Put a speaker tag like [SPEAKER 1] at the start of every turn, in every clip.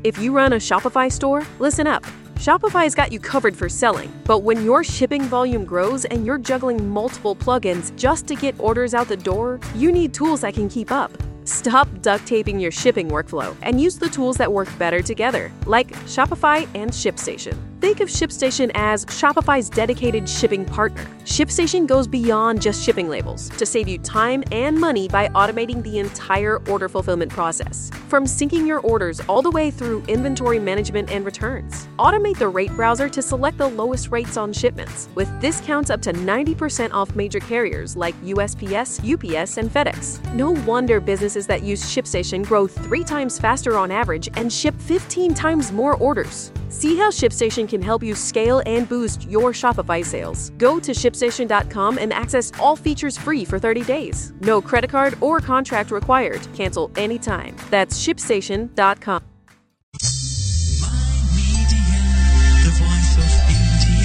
[SPEAKER 1] If you run a Shopify store, listen up. Shopify's got you covered for selling, but when your shipping volume grows and you're juggling multiple plugins just to get orders out the door, you need tools that can keep up. Stop duct taping your shipping workflow and use the tools that work better together, like Shopify and ShipStation. Think of ShipStation as Shopify's dedicated shipping partner. ShipStation goes beyond just shipping labels to save you time and money by automating the entire order fulfillment process. From syncing your orders all the way through inventory management and returns. Automate the rate browser to select the lowest rates on shipments, with discounts up to 90% off major carriers like USPS, UPS, and FedEx. No wonder businesses that use ShipStation grow three times faster on average and ship 15 times more orders. See how ShipStation can help you scale and boost your Shopify sales. Go to shipstation.com and access all features free for 30 days. No credit card or contract required. Cancel anytime. That's shipstation.com.
[SPEAKER 2] the voice of India.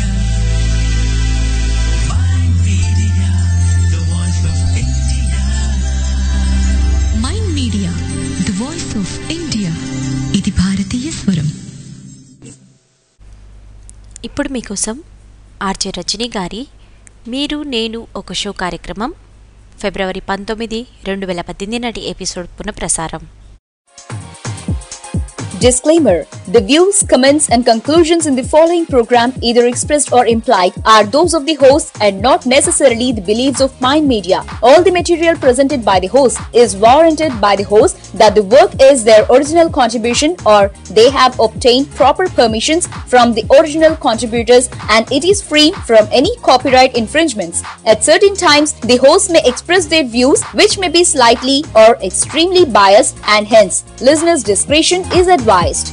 [SPEAKER 2] My media, the voice of India.
[SPEAKER 3] Mind media the voice of India ఇది భారతీయ స్వరం
[SPEAKER 4] ఇప్పుడు మీకోసం RJ Rajani గారి మీరు నేను ఒక show కార్యక్రమం ఫిబ్రవరి పంతొమ్మిది రెండు వేల పద్దెనిమిది నాటి ఎపిసోడ్ పునఃప్రసారం
[SPEAKER 5] Disclaimer The views, comments, and conclusions in the following program, either expressed or implied, are those of the host and not necessarily the beliefs of Mind Media. All the material presented by the host is warranted by the host that the work is their original contribution or they have obtained proper permissions from the original contributors and it is free from any copyright infringements. At certain times, the host may express their views which may be slightly or extremely biased and hence listeners' discretion is advised.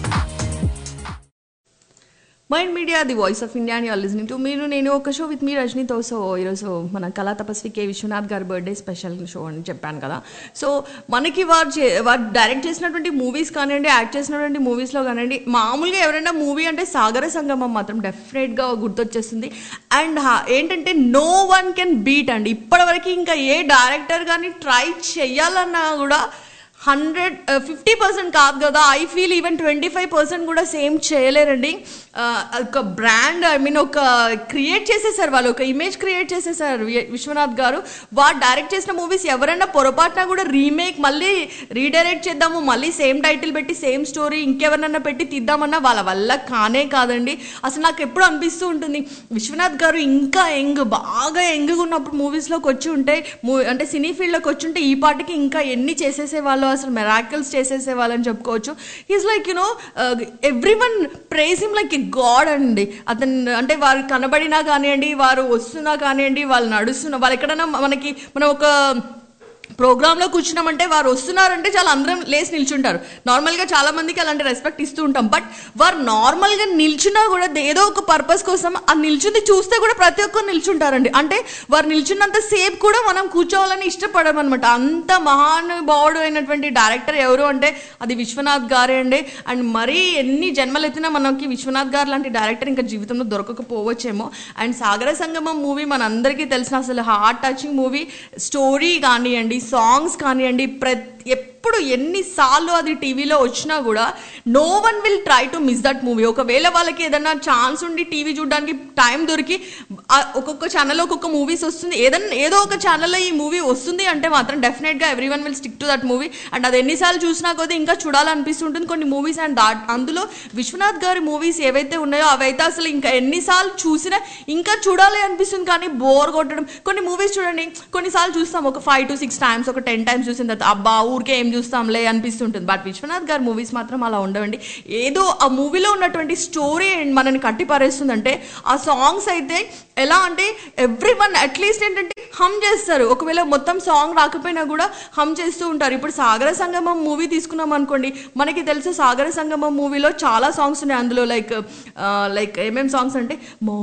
[SPEAKER 6] Mind media the voice of India అని listening to మీరు నేను ఒక show with me రజనీతో so ఈరోజు మన కళా తపస్వి కే విశ్వనాథ్ గారి బర్త్డే స్పెషల్ షో అని చెప్పాను కదా సో మనకి వారు చే వారు డైరెక్ట్ చేసినటువంటి మూవీస్ కానివ్వండి యాక్ట్ చేసినటువంటి మూవీస్లో కానివ్వండి మామూలుగా ఎవరైనా మూవీ అంటే సాగర సంగమం మాత్రం డెఫినెట్గా గుర్తొచ్చేస్తుంది అండ్ ఏంటంటే నో వన్ కెన్ బీట్ అండి ఇప్పటివరకు ఇంకా ఏ డైరెక్టర్ కానీ ట్రై చెయ్యాలన్నా కూడా హండ్రెడ్ ఫిఫ్టీ పర్సెంట్ కాదు కదా I feel even twenty five percent కూడా సేమ్ చేయలేరండి ఆ, ఒక బ్రాండ్ ఐ మీన్ ఒక క్రియేట్ చేసేసారు వాళ్ళు ఒక ఇమేజ్ క్రియేట్ చేసేసారు వి- విశ్వనాథ్ గారు వాడు డైరెక్ట్ చేసిన మూవీస్ ఎవరైనా పొరపాటున కూడా రీమేక్ మళ్ళీ రీడైరెక్ట్ చేద్దాము మళ్ళీ సేమ్ టైటిల్ పెట్టి సేమ్ స్టోరీ ఇంకెవరినన్నా పెట్టి తీద్దామన్నా వాళ్ళ వల్ల కానే కాదండి అసలు నాకు ఎప్పుడు అనిపిస్తూ ఉంటుంది విశ్వనాథ్ గారు ఇంకా యంగ్ బాగా యంగ్గా ఉన్నప్పుడు మూవీస్లోకి వచ్చి ఉంటే మూ- అంటే సినీ ఫీల్డ్లోకి వచ్చి ఉంటే ఈ పాటికి ఇంకా ఎన్ని చేసేసేవాళ్ళు అసలు మెరాకిల్స్ చేసేసేవాళ్ళు అని చెప్పుకోవచ్చు is like you know everyone praise him like a god అండి అతను అంటే వారు కనబడినా కానివ్వండి వారు వస్తున్నా కానివ్వండి వాళ్ళు నడుస్తున్నా వాళ్ళు ఎక్కడైనా మనకి మనం ఒక ప్రోగ్రాంలో కూర్చున్నామంటే వారు వస్తున్నారంటే చాలా అందరం లేచి నిల్చుంటారు నార్మల్గా చాలా మందికి అలాంటి రెస్పెక్ట్ ఇస్తూ ఉంటాం బట్ వారు నార్మల్గా నిల్చున్నా కూడా ఏదో ఒక పర్పస్ కోసం ఆ నిల్చుంది చూస్తే కూడా ప్రతి ఒక్కరు నిల్చుంటారండి అంటే వారు నిల్చున్నంత సేపు కూడా మనం కూర్చోవాలని ఇష్టపడమన్నమాట అంత మహానుభావుడు అయినటువంటి డైరెక్టర్ ఎవరు అంటే అది విశ్వనాథ్ గారే అండి అండ్ మరీ ఎన్ని జన్మలు ఎత్తినా మనకి విశ్వనాథ్ గారు లాంటి డైరెక్టర్ ఇంకా జీవితంలో దొరకకపోవచ్చేమో అండ్ సాగర సంగమం మూవీ మనందరికీ తెలిసిన అసలు హార్ట్ టచింగ్ మూవీ స్టోరీ కానివ్వండి సాంగ్స్ కానివ్వండి ప్రతి ఎప్పుడు ఎన్నిసార్లు అది టీవీలో వచ్చినా కూడా no one will try to miss that movie ఒకవేళ వాళ్ళకి ఏదైనా ఛాన్స్ ఉండి టీవీ చూడడానికి టైం దొరికి ఆ ఒక్కొక్క ఛానల్లో ఒక్కొక్క మూవీస్ వస్తుంది ఏదన్నా ఏదో ఒక ఛానల్లో ఈ మూవీ వస్తుంది అంటే మాత్రం డెఫినెట్గా every one will stick to that movie and అది ఎన్నిసార్లు చూసినా కొద్దీ ఇంకా చూడాలనిపిస్తుంటుంది కొన్ని మూవీస్ అండ్ దాట్ అందులో విశ్వనాథ్ గారి మూవీస్ ఏవైతే ఉన్నాయో అవైతే అసలు ఇంకా ఎన్నిసార్లు చూసినా ఇంకా చూడాలి అనిపిస్తుంది కానీ బోర్ కొట్టడం కొన్ని మూవీస్ చూడండి కొన్నిసార్లు చూస్తాం ఒక ఫైవ్ టు సిక్స్ టైమ్స్ ఒక టెన్ టైమ్స్ చూసిన తర్వాత అబ్బా ఊరికే ఏం చూస్తాంలే అనిపిస్తుంటుంది బట్ విశ్వనాథ్ గారి మూవీస్ మాత్రం అలా ఉండవండి ఏదో ఆ మూవీలో ఉన్నటువంటి స్టోరీ మనని కట్టిపారేస్తుందంటే ఆ సాంగ్స్ అయితే ఎలా అంటే ఎవ్రీ వన్ అట్లీస్ట్ ఏంటంటే హమ్ చేస్తారు ఒకవేళ మొత్తం సాంగ్ రాకపోయినా కూడా హమ్ చేస్తూ ఉంటారు ఇప్పుడు సాగర సంగమం మూవీ తీసుకున్నాం అనుకోండి మనకి తెలుసు సాగర సంగమం మూవీలో చాలా సాంగ్స్ ఉన్నాయి అందులో లైక్ లైక్ ఏమేం సాంగ్స్ అంటే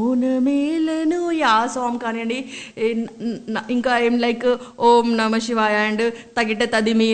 [SPEAKER 6] మౌనమేలను యా సాంగ్ కానివ్వండి ఏ న- న- ఇంకా ఏం లైక్ ఓం నమ శివాయ అండ్ తగిట తదిమి కానివ్వండి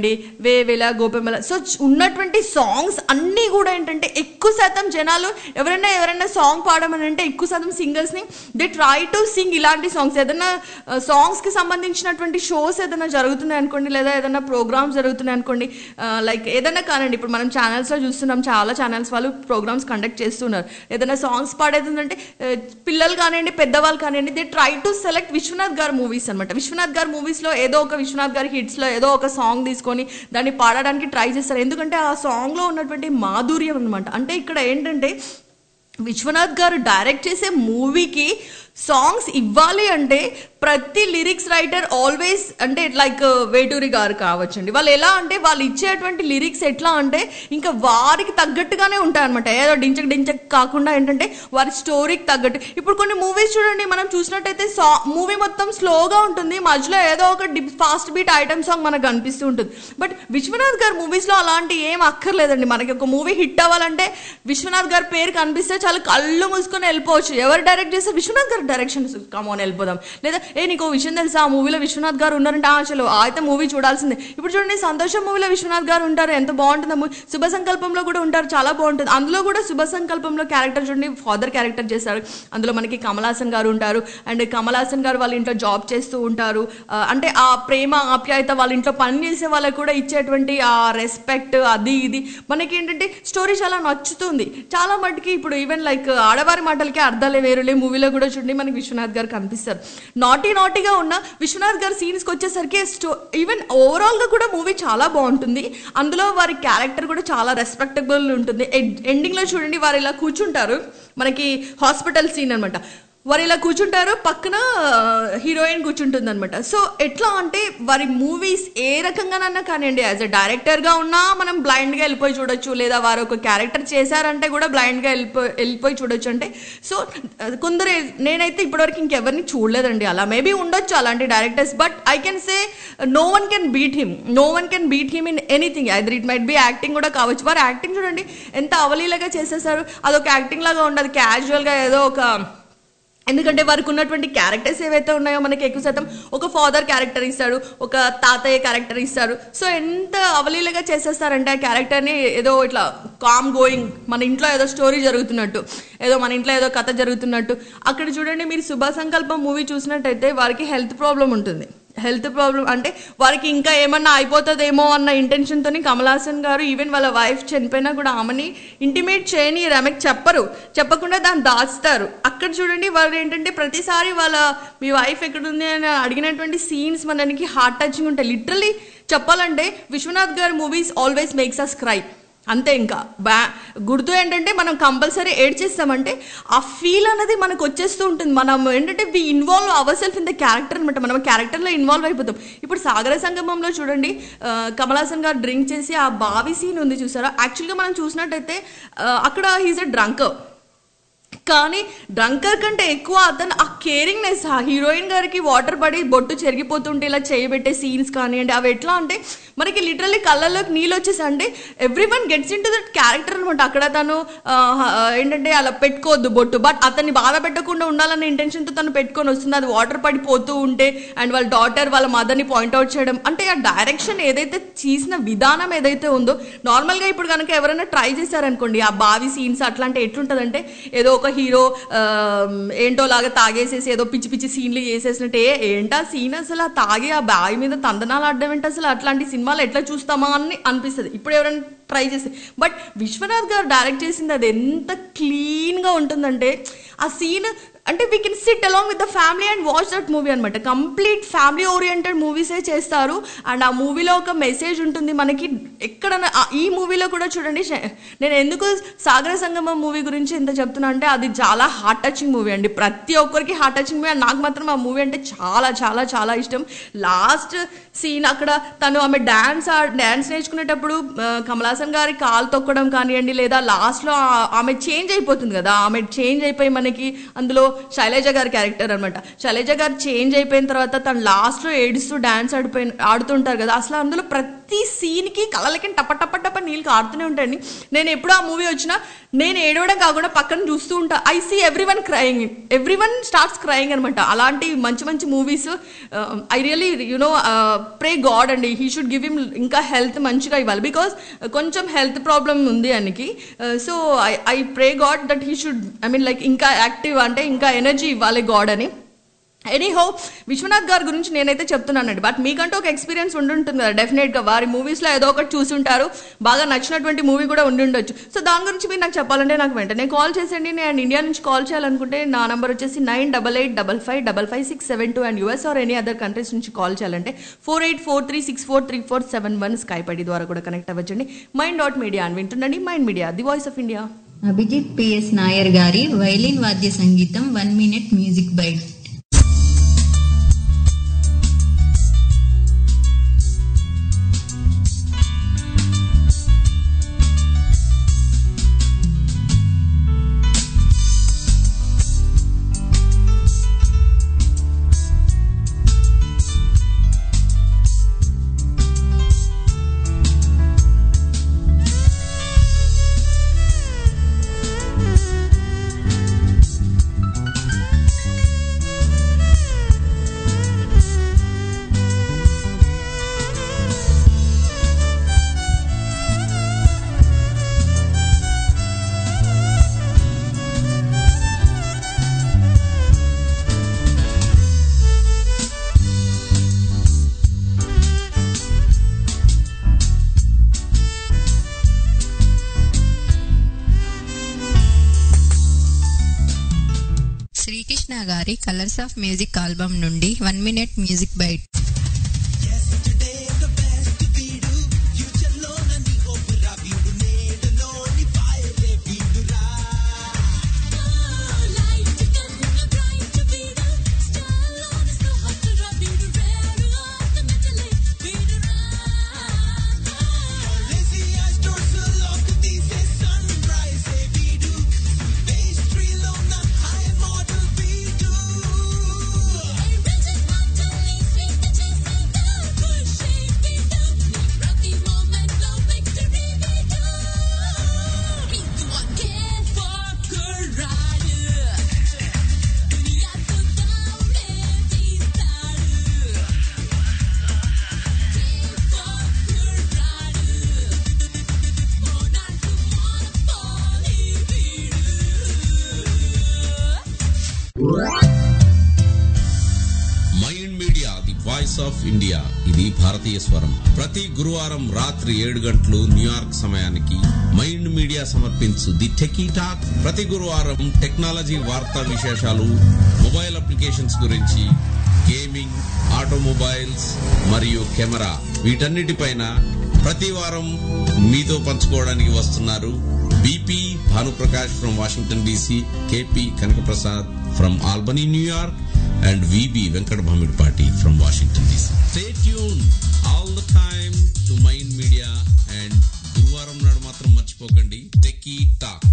[SPEAKER 6] కానివ్వండి వేవేల గోపెమల సో ఉన్నటువంటి సాంగ్స్ అన్నీ కూడా ఏంటంటే ఎక్కువ శాతం జనాలు ఎవరైనా ఎవరైనా సాంగ్ పాడమని అంటే ఎక్కువ శాతం సింగర్స్ని దే ట్రై టు సింగ్ ఇలాంటి సాంగ్స్ ఏదైనా సాంగ్స్కి సంబంధించినటువంటి షోస్ ఏదైనా జరుగుతున్నాయి అనుకోండి లేదా ఏదైనా ప్రోగ్రామ్స్ జరుగుతున్నాయి అనుకోండి లైక్ ఏదైనా కానండి ఇప్పుడు మనం ఛానల్స్లో చూస్తున్నాం చాలా ఛానల్స్ వాళ్ళు ప్రోగ్రామ్స్ కండక్ట్ చేస్తున్నారు ఏదైనా సాంగ్స్ పాడేదంటే పిల్లలు కానివ్వండి పెద్దవాళ్ళు కానివ్వండి they try to select Viswanath garu movies అనమాట విశ్వనాథ్ గారు మూవీస్లో ఏదో ఒక విశ్వనాథ్ గారి హిట్స్లో ఏదో ఒక సాంగ్ తీసుకొని దాన్ని పాడడానికి ట్రై చేస్తారు ఎందుకంటే ఆ సాంగ్లో ఉన్నటువంటి మాధుర్యం అనమాట అంటే ఇక్కడ ఏంటంటే విశ్వనాథ్ గారు డైరెక్ట్ చేసే మూవీకి సాంగ్స్ ఇవ్వాలి అంటే ప్రతి లిరిక్స్ రైటర్ ఆల్వేస్ అంటే లైక్ వేటూరి గారు కావచ్చండి వాళ్ళు ఎలా అంటే వాళ్ళు ఇచ్చేటువంటి లిరిక్స్ ఎట్లా అంటే ఇంకా వారికి తగ్గట్టుగానే ఉంటాయి అనమాట ఏదో డించక్ డించక్ కాకుండా ఏంటంటే వారి స్టోరీకి తగ్గట్టు ఇప్పుడు కొన్ని మూవీస్ చూడండి మనం చూసినట్టయితే సా మూవీ మొత్తం స్లోగా ఉంటుంది మధ్యలో ఏదో ఒక ఫాస్ట్ బీట్ ఐటమ్ సాంగ్ మనకు కనిపిస్తూ ఉంటుంది బట్ విశ్వనాథ్ గారు మూవీస్లో అలాంటి ఏం అక్కర్లేదండి మనకి ఒక మూవీ హిట్ అవ్వాలంటే విశ్వనాథ్ గారి పేరు కనిపిస్తే చాలా కళ్ళు మూసుకొని వెళ్ళిపోవచ్చు ఎవరు డైరెక్ట్ చేస్తే విశ్వనాథ్ గారు డైరెక్షన్ కమోన్ వెళ్ళిపోదాం లేదా ఏ నీకు ఓ విషయం తెలుసా ఆ మూవీలో విశ్వనాథ్ గారు ఉన్నారంటే ఆ చలో ఆ అయితే మూవీ చూడాల్సిందే ఇప్పుడు చూడండి సంతోషం మూవీలో విశ్వనాథ్ గారు ఉంటారు ఎంత బాగుంటుంది ఆ మూవీ శుభ సంకల్పంలో కూడా ఉంటారు చాలా బాగుంటుంది అందులో కూడా శుభ సంకల్పంలో క్యారెక్టర్ చూడండి ఫాదర్ క్యారెక్టర్ చేస్తారు అందులో మనకి కమల్ హాసన్ గారు ఉంటారు అండ్ కమల్ హాసన్ గారు వాళ్ళ ఇంట్లో జాబ్ చేస్తూ ఉంటారు ఆ, అంటే ఆ ప్రేమ ఆప్యాయత వాళ్ళ ఇంట్లో పని చేసే వాళ్ళకి కూడా ఇచ్చేటువంటి ఆ రెస్పెక్ట్ అది ఇది మనకి ఏంటంటే స్టోరీ చాలా నచ్చుతుంది చాలా మటుకి ఇప్పుడు ఈవెన్ లైక్ ఆడవారి మాటలకి అర్థాలే వేరులే మూవీలో కూడా చూడండి మనకి విశ్వనాథ్ గారు కనిపిస్తారు నాటీ నాటీగా ఉన్న విశ్వనాథ్ గారి సీన్స్కి వచ్చేసరికి స్టో ఈవెన్ ఓవరాల్గా కూడా మూవీ చాలా బాగుంటుంది అందులో వారి క్యారెక్టర్ కూడా చాలా రెస్పెక్టబుల్ ఉంటుంది ఎండింగ్లో చూడండి వారు ఇలా కూర్చుంటారు మనకి హాస్పిటల్ సీన్ అనమాట వారు ఇలా కూర్చుంటారు పక్కన హీరోయిన్ కూర్చుంటుంది అనమాట సో ఎట్లా అంటే వారి మూవీస్ ఏ రకంగానన్నా కానివ్వండి యాజ్ అ డైరెక్టర్గా ఉన్నా మనం బ్లైండ్గా వెళ్ళిపోయి చూడొచ్చు లేదా వారు ఒక క్యారెక్టర్ చేశారంటే కూడా బ్లైండ్గా వెళ్ళిపోయి వెళ్ళిపోయి చూడొచ్చు అంటే సో కొందరు నేనైతే ఇప్పటివరకు ఇంకెవరిని చూడలేదండి అలా మేబీ ఉండొచ్చు అలాంటి directors but I can say no one can beat him no one can beat him in anything either it might be acting కూడా కావచ్చు వారు యాక్టింగ్ చూడండి ఎంత అవలీలగా చేసేసారు అదొక యాక్టింగ్ లాగా ఉండదు క్యాజువల్గా ఏదో ఒక ఎందుకంటే వారికి ఉన్నటువంటి క్యారెక్టర్స్ ఏవైతే ఉన్నాయో మనకి ఎక్కువ శాతం ఒక ఫాదర్ క్యారెక్టర్ ఇస్తాడు ఒక తాతయ్య క్యారెక్టర్ ఇస్తారు సో ఎంత అవలీలగా చేసేస్తారంటే ఆ క్యారెక్టర్ని ఏదో ఇట్లా కామ్ గోయింగ్ మన ఇంట్లో ఏదో స్టోరీ జరుగుతున్నట్టు ఏదో మన ఇంట్లో ఏదో కథ జరుగుతున్నట్టు అక్కడ చూడండి మీరు శుభ సంకల్పం మూవీ చూసినట్టయితే వారికి హెల్త్ ప్రాబ్లం ఉంటుంది హెల్త్ ప్రాబ్లం అంటే వారికి ఇంకా ఏమన్నా అయిపోతుందేమో అన్న ఇంటెన్షన్తో కమల్ హాసన్ గారు ఈవెన్ వాళ్ళ వైఫ్ చనిపోయినా కూడా ఆమెని ఇంటిమేట్ చేయని ఆమెకు చెప్పరు చెప్పకుండా దాన్ని దాచుతారు అక్కడ చూడండి వాళ్ళు ఏంటంటే ప్రతిసారి వాళ్ళ మీ వైఫ్ ఎక్కడుంది అని అడిగినటువంటి సీన్స్ మనకి హార్ట్ టచింగ్ ఉంటాయి లిటరలీ చెప్పాలంటే విశ్వనాథ్ గారి movies always makes us cry అంతే ఇంకా బ్యా గుర్తు ఏంటంటే మనం కంపల్సరీ ఏడ్ చేస్తామంటే ఆ ఫీల్ అనేది మనకు వచ్చేస్తూ ఉంటుంది మనం ఏంటంటే we involve our self in the character అనమాట మనం క్యారెక్టర్లో ఇన్వాల్వ్ అయిపోతాం ఇప్పుడు సాగర సంగమంలో చూడండి ఆ, కమల్ హాసన్ గారు డ్రింక్ చేసి ఆ బావి సీన్ ఉంది చూసారా యాక్చువల్గా మనం చూసినట్టయితే ఆ, అక్కడ హీజ్ ఎ డ్రంకర్ కానీ డ్రంకర్ కంటే ఎక్కువ అతను ఆ కేరింగ్నెస్ ఆ హీరోయిన్ గారికి వాటర్ పడి బొట్టు చెరిగిపోతుంటే ఇలా చేయబెట్టే సీన్స్ కానివ్వండి అవి ఎట్లా అంటే మనకి లిటరల్లీ కళ్ళల్లోకి నీళ్ళు వచ్చేసి అంటే every one gets in to that character అనమాట అక్కడ తను ఆ, ఆ, ఏంటంటే అలా పెట్టుకోవద్దు బొట్టు బట్ అతన్ని బాధ పెట్టకుండా ఉండాలన్న ఇంటెన్షన్తో తను పెట్టుకొని వస్తుంది అది వాటర్ పడిపోతూ ఉంటే అండ్ వాళ్ళ డాటర్ వాళ్ళ మదర్ని పాయింట్అవుట్ చేయడం అంటే ఆ డైరెక్షన్ ఏదైతే తీసిన విధానం ఏదైతే ఉందో నార్మల్గా ఇప్పుడు కనుక ఎవరైనా ట్రై చేశారనుకోండి ఆ బావి సీన్స్ అట్లా అంటే ఎట్లుంటుందంటే ఏదో ఒక హీరో ఏంటో లాగా తాగేసేసి ఏదో పిచ్చి పిచ్చి సీన్లు చేసేసినట్టు ఏ ఏంటా సీన్ అసలు ఆ తాగి ఆ బావి మీద తందనాలు ఆడడం ఏంటి అసలు అట్లాంటి సినిమాలు ఎట్లా చూస్తామా అని అనిపిస్తుంది ఇప్పుడు ఎవరైనా ట్రై చేస్తే బట్ విశ్వనాథ్ గారు డైరెక్ట్ చేసింది అది ఎంత క్లీన్గా ఉంటుందంటే ఆ సీన్ అంటే we can sit along with the family and watch that movie అనమాట కంప్లీట్ ఫ్యామిలీ ఓరియంటెడ్ మూవీసే చేస్తారు అండ్ ఆ మూవీలో ఒక మెసేజ్ ఉంటుంది మనకి ఎక్కడ ఈ మూవీలో కూడా చూడండి శ- నేను ఎందుకు సాగర సంగమం మూవీ గురించి ఎంత చెప్తున్నా అంటే అది చాలా హార్ట్ టచింగ్ మూవీ అండి ప్రతి ఒక్కరికి హార్ట్ టచింగ్ మూవీ అండ్ నాకు మాత్రం ఆ మూవీ అంటే చాలా చాలా చాలా ఇష్టం లాస్ట్ సీన్ అక్కడ తను ఆమె డ్యాన్స్ డ్యాన్స్ నేర్చుకునేటప్పుడు ఆ, కమల్ హాసన్ గారి కాలు తొక్కడం కానివ్వండి లేదా లాస్ట్లో ఆమె చేంజ్ అయిపోతుంది కదా ఆమె చేంజ్ అయిపోయి మనకి అందులో శైలజ గారి క్యారెక్టర్ అనమాట శైలజ గారు చేంజ్ అయిపోయిన తర్వాత తను లాస్ట్లో ఏడుస్తూ డ్యాన్స్ ఆడిపోయి ఆడుతుంటారు కదా అసలు అందులో ప్రతి ప్రతి సీన్కి కళ్ళకి టప టప టప నీళ్ళు కారుతూనే ఉంటాయండి నేను ఎప్పుడు ఆ మూవీ వచ్చినా నేను ఏడవడం కాకుండా పక్కన చూస్తూ ఉంటా I see every one crying every one starts crying అనమాట అలాంటి మంచి మంచి movies I really you know pray god అండి హీ షుడ్ గివ్ హిమ్ ఇంకా హెల్త్ మంచిగా ఇవ్వాలి బికాస్ కొంచెం హెల్త్ ప్రాబ్లం ఉంది ఆయనకి so I I pray god that he should I mean like ఇంకా యాక్టివ్ అంటే ఇంకా ఎనర్జీ ఇవ్వాలి గాడ్ అని ఎనీహో విశ్వనాథ్ గారి గురించి నేనైతే చెప్తున్నానండి బట్ మీకంటూ ఒక ఎక్స్పీరియన్స్ ఉండుంటుంది కదా డెఫినెట్గా వారి మూవీస్లో ఏదో ఒకటి చూసి ఉంటారు బాగా నచ్చినటువంటి మూవీ కూడా ఉండి ఉండొచ్చు సో దాని గురించి మీరు నాకు చెప్పాలంటే నాకు వెంటనే కాల్ చేసేయండి నేను ఇండియా నుంచి కాల్ చేయాలనుకుంటే నా నంబర్ వచ్చేసి nine double eight double five double five six seven two and US or any other countries నుంచి కాల్ చేయాలంటే four eight four three six four three four seven one Skype ID ద్వారా కూడా connect అవ్వచ్చండి Mind dot Media అని వింటుండండి Mind media the voice of India
[SPEAKER 7] Abhijit PS Nair గారి violin వాద్య సంగీతం one minute music byte Srikrishna గారి కలర్స్ ఆఫ్ మ్యూజిక్ ఆల్బమ్ నుండి one minute music byte
[SPEAKER 8] Mind media the voice of India ఇది భారతీయ స్వరం ప్రతి గురువారం రాత్రి ఏడు గంటలు న్యూయార్క్ సమయానికి మైండ్ మీడియా సమర్పించు ది టెకీ టాక్ ప్రతి గురువారం టెక్నాలజీ వార్తా విశేషాలు మొబైల్ అప్లికేషన్స్ గురించి గేమింగ్ ఆటోమొబైల్స్ మరియు కెమెరా వీటన్నిటిపైన ప్రతి వారం మీతో పంచుకోవడానికి వస్తున్నారు BP Bhanuprakash from Washington DC KP Kanakaprasad from Albany New York and VB Venkat Bhamidpati from Washington DC. Stay tuned all the time to Mind Media and గురువారం నాడు మాత్రం మర్చిపోకండి టెకీ టాక్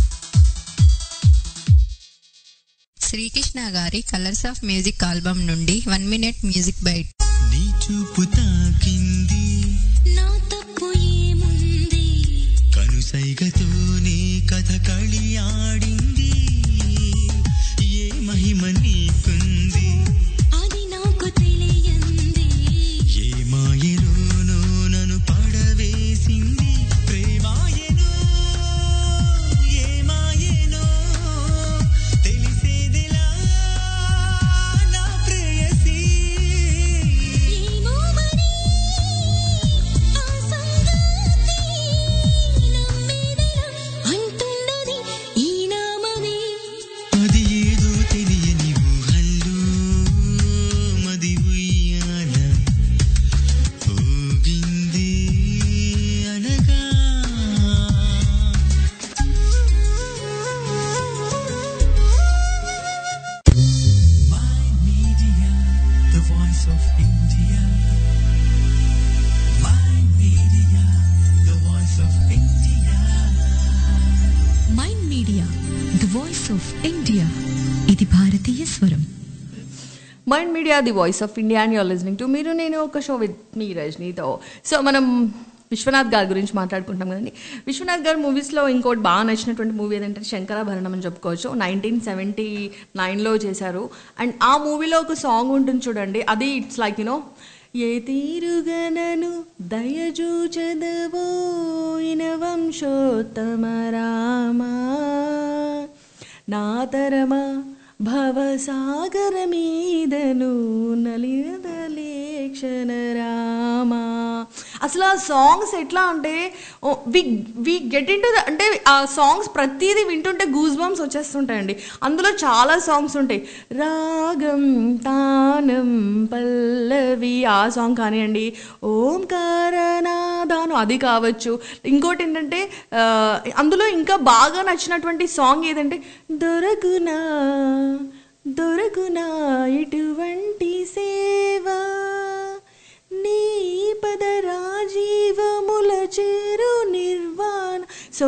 [SPEAKER 7] శ్రీకృష్ణ గారి కలర్స్ ఆఫ్ మ్యూజిక్ ఆల్బమ్ నుండి వన్ మినిట్ మ్యూజిక్ బైట్
[SPEAKER 2] నీ చూపు తాకింది
[SPEAKER 3] నా తప్పు ఏముంది
[SPEAKER 2] కనుసైగతోనే కథ కళి ఆడింది ఏ మహిమ నీకుంది
[SPEAKER 3] అది నాకు తెలియంది
[SPEAKER 2] ఏ మాయలోనో నన్ను పడవేసింది ప్రేమాయనో ఏ మాయనో తెలిసేదిలా నా ప్రేయసీ
[SPEAKER 3] ఏమో మరి ఆ సంగతి నమ్మేదెలా అంటున్నది ఈ నామమే
[SPEAKER 2] అది ఏదో తెలియని ఊహల్లో మది ఉయ్యాల ఊగింది అనగా My media, the voice of India. My media, the voice of India.
[SPEAKER 3] Mind Media the voice of India ఇది భారతీయ స్వరం
[SPEAKER 6] Mind media the voice of India and you're listening to మీరు నేను ఒక షో విత్ మీ రజనీతో so మనం విశ్వనాథ్ గారి గురించి మాట్లాడుకుంటాం కదండి విశ్వనాథ్ గారి మూవీస్లో ఇంకోటి బాగా నచ్చినటువంటి మూవీ ఏదంటే శంకరాభరణం అని చెప్పుకోవచ్చు నైన్టీన్ సెవెంటీ నైన్లో చేశారు అండ్ ఆ మూవీలో ఒక సాంగ్ ఉంటుంది చూడండి అది ఇట్స్ లైక్ యునో ఏ తీరుగనను దయజూచదవో ఇన వంశోత్తమ రామా నా తరమా భవసాగర మీదను నలినలేక్షణ రామా అసలు ఆ సాంగ్స్ ఎట్లా అంటే we we get in to the అంటే ఆ సాంగ్స్ ప్రతిదీ వింటుంటే గూస్ బంప్స్ వచ్చేస్తుంటాయండి అందులో చాలా సాంగ్స్ ఉంటాయి రాగం తానం పల్లవి ఆ సాంగ్ కానివ్వండి ఓంకారనాదాను అది కావచ్చు ఇంకోటి ఏంటంటే ఆ, అందులో ఇంకా బాగా నచ్చినటువంటి సాంగ్ ఏదంటే దొరకునా దొరకునా ఇటువంటి సేవ నీ పద రాజీవముల చేరు నిర్వాణ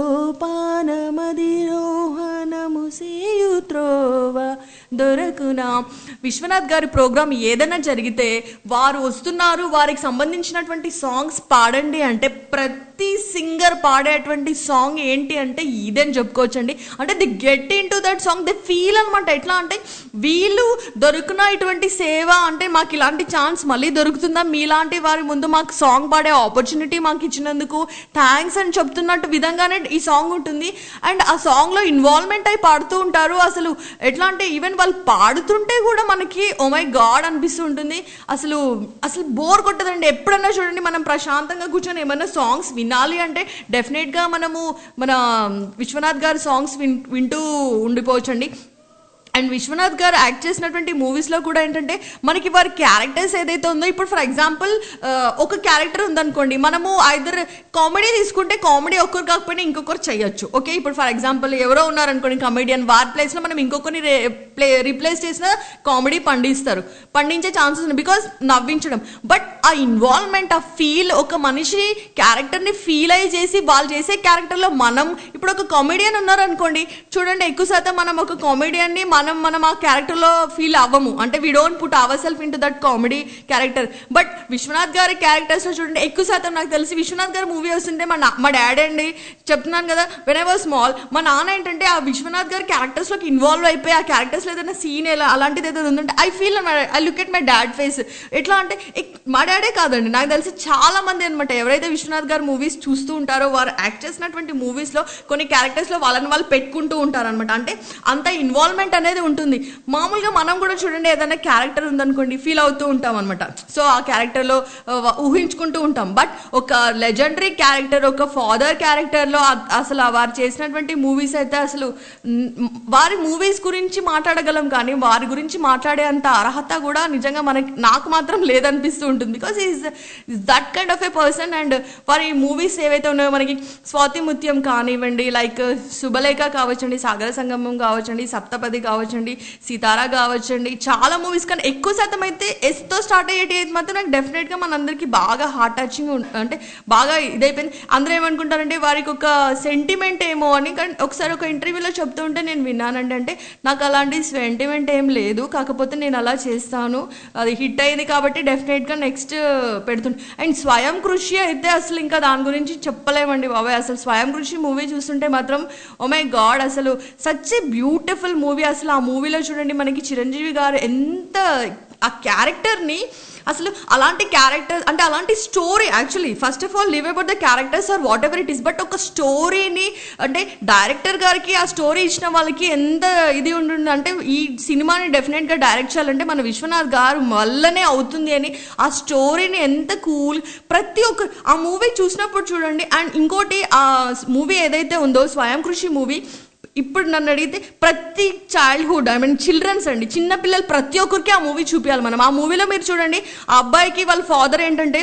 [SPEAKER 6] సోపానమధిరోహణము సేయు త్రోవ దొరకునా విశ్వనాథ్ గారి ప్రోగ్రామ్ ఏదైనా జరిగితే వారు వస్తున్నారు వారికి సంబంధించినటువంటి సాంగ్స్ పాడండి అంటే ప్రతి సింగర్ పాడేటువంటి సాంగ్ ఏంటి అంటే ఇదని చెప్పుకోవచ్చండి అంటే they get in to that song the feel అనమాట ఎట్లా అంటే వీళ్ళు దొరికిన ఇటువంటి సేవ అంటే మాకు ఇలాంటి ఛాన్స్ మళ్ళీ దొరుకుతుందా మీలాంటి వారి ముందు మాకు సాంగ్ పాడే ఆపర్చునిటీ మాకు ఇచ్చినందుకు థ్యాంక్స్ అని చెప్తున్నట్టు విధంగానే ఈ సాంగ్ ఉంటుంది అండ్ ఆ సాంగ్లో ఇన్వాల్వ్మెంట్ అయి పాడుతూ ఉంటారు అసలు ఎట్లా అంటే ఈవెన్ వాళ్ళు పాడుతుంటే కూడా మనకి ఓ మై గాడ్ అనిపిస్తూ ఉంటుంది అసలు అసలు బోర్ కొట్టదండి ఎప్పుడన్నా చూడండి మనం ప్రశాంతంగా కూర్చొని ఏమన్నా సాంగ్స్ వినాలి అంటే డెఫినెట్గా మనము మన విశ్వనాథ్ గారి సాంగ్స్ విన్ వింటూ ఉండిపోవచ్చండి అండ్ విశ్వనాథ్ గారు యాక్ట్ చేసినటువంటి మూవీస్లో కూడా ఏంటంటే మనకి వారి క్యారెక్టర్స్ ఏదైతే ఉందో ఇప్పుడు ఫర్ ఎగ్జాంపుల్ ఒక క్యారెక్టర్ ఉందనుకోండి మనము ఐదర్ కామెడీ తీసుకుంటే కామెడీ ఒక్కరు కాకపోయినా ఇంకొకరు చేయొచ్చు ఓకే ఇప్పుడు ఫర్ ఎగ్జాంపుల్ ఎవరో ఉన్నారనుకోండి కమెడియన్ వారి ప్లేస్లో మనం ఇంకొకరిని ప్లే రీప్లేస్ చేసిన కామెడీ పండిస్తారు పండించే ఛాన్సెస్ ఉన్నాయి బికాస్ నవ్వించడం బట్ ఆ ఇన్వాల్వ్మెంట్ ఆ ఫీల్ ఒక మనిషి క్యారెక్టర్ని ఫీల్ అయ్యి చేసి వాళ్ళు చేసే క్యారెక్టర్లో మనం ఇప్పుడు ఒక కామెడియన్ ఉన్నారనుకోండి చూడండి ఎక్కువ శాతం మనం ఒక కామెడియన్ని మనం మనం ఆ క్యారెక్టర్లో ఫీల్ అవ్వము అంటే we don't put our self in to that comedy character but Viswanath గారి క్యారెక్టర్స్లో చూడండి ఎక్కువ శాతం నాకు తెలిసి విశ్వనాథ్ గారి మూవీ వస్తుంటే మా నా- మా డాడీ అండి చెప్తున్నాను కదా వెన్ ఐ వాజ్ స్మాల్ మా నాన్న ఏంటంటే ఆ విశ్వనాథ్ గారి క్యారెక్టర్స్లోకి ఇన్వాల్వ్ అయిపోయి ఆ క్యారెక్టర్స్లో ఏదైనా సీన్ ఎలా అలాంటిది ఏదైనా ఉందంటే I feel I look at my dad face ఎట్లా అంటే ఇక్- మా డాడే కాదండి నాకు తెలిసి చాలా మంది అనమాట ఎవరైతే విశ్వనాథ్ గారి మూవీస్ చూస్తూ ఉంటారో వారు యాక్ట్ చేసినటువంటి మూవీస్లో కొన్ని క్యారెక్టర్స్లో వాళ్ళని వాళ్ళు పెట్టుకుంటూ ఉంటారనమాట అంటే అంత ఇన్వాల్వ్మెంట్ అనేది ఉంటుంది మామూలుగా మనం కూడా చూడండి ఏదైనా క్యారెక్టర్ ఉందనుకోండి ఫీల్ అవుతూ ఉంటాం అనమాట సో ఆ క్యారెక్టర్లో ఊహించుకుంటూ ఉంటాం బట్ ఒక లెజెండరీ క్యారెక్టర్ ఒక ఫాదర్ క్యారెక్టర్లో అసలు ఆ వారు చేసినటువంటి మూవీస్ అయితే అసలు మ్, వారి మూవీస్ గురించి మాట్లాడగలం కానీ వారి గురించి మాట్లాడే అంత అర్హత కూడా నిజంగా మనకి నాకు మాత్రం లేదనిపిస్తూ ఉంటుంది because is that kind of a person and వారి మూవీస్ ఏవైతే ఉన్నాయో మనకి స్వాతి ముత్యం కానివ్వండి లైక్ శుభలేఖ కావచ్చండి సాగర సంగమం కావచ్చండి సప్తపది కావచ్చండి సీతారా కావచ్చండి చాలా మూవీస్ కానీ ఎక్కువ శాతం అయితే ఎస్తో స్టార్ట్ అయ్యేటి అయితే మాత్రం నాకు డెఫినెట్గా మనందరికీ బాగా హార్ట్ టచింగ్ అంటే బాగా ఇదైపోయింది అందరూ ఏమనుకుంటారంటే వారికి ఒక సెంటిమెంట్ ఏమో అని కానీ ఒకసారి ఒక ఇంటర్వ్యూలో చెప్తూ ఉంటే నేను విన్నానండి అంటే నాకు అలాంటి సెంటిమెంట్ ఏం లేదు కాకపోతే నేను అలా చేస్తాను అది హిట్ అయింది కాబట్టి డెఫినెట్గా నెక్స్ట్ పెడుతుంది అండ్ స్వయం కృషి అయితే అసలు ఇంకా దాని గురించి చెప్పలేమండి బాబాయ్ అసలు స్వయం కృషి మూవీ చూస్తుంటే మాత్రం ఓ మై గాడ్ అసలు సచ్ ఏ బ్యూటిఫుల్ మూవీ అసలు ఆ మూవీలో చూడండి మనకి చిరంజీవి గారు ఎంత ఆ క్యారెక్టర్ని అసలు అలాంటి క్యారెక్టర్ అంటే అలాంటి story actually first of all live about the characters are whatever it is but ఒక స్టోరీని అంటే డైరెక్టర్ గారికి ఆ స్టోరీ ఇచ్చిన వాళ్ళకి ఎంత ఇది ఉంటుంది అంటే ఈ సినిమాని డెఫినెట్గా డైరెక్ట్ చేయాలంటే మన విశ్వనాథ్ గారు వల్లనే అవుతుంది అని ఆ స్టోరీని ఎంత కూల్ ప్రతి ఒక్క ఆ మూవీ చూసినప్పుడు చూడండి అండ్ ఇంకోటి ఆ మూవీ ఏదైతే ఉందో స్వయం కృషి మూవీ ఇప్పుడు నన్ను అడిగితే ప్రతి చైల్డ్హుడ్ ఐ మీన్ చిల్డ్రన్స్ అండి చిన్న పిల్లలు ప్రతి ఒక్కరికి ఆ మూవీ చూపించాలి మనం ఆ మూవీలో మీరు చూడండి ఆ అబ్బాయికి వాళ్ళ ఫాదర్ ఏంటంటే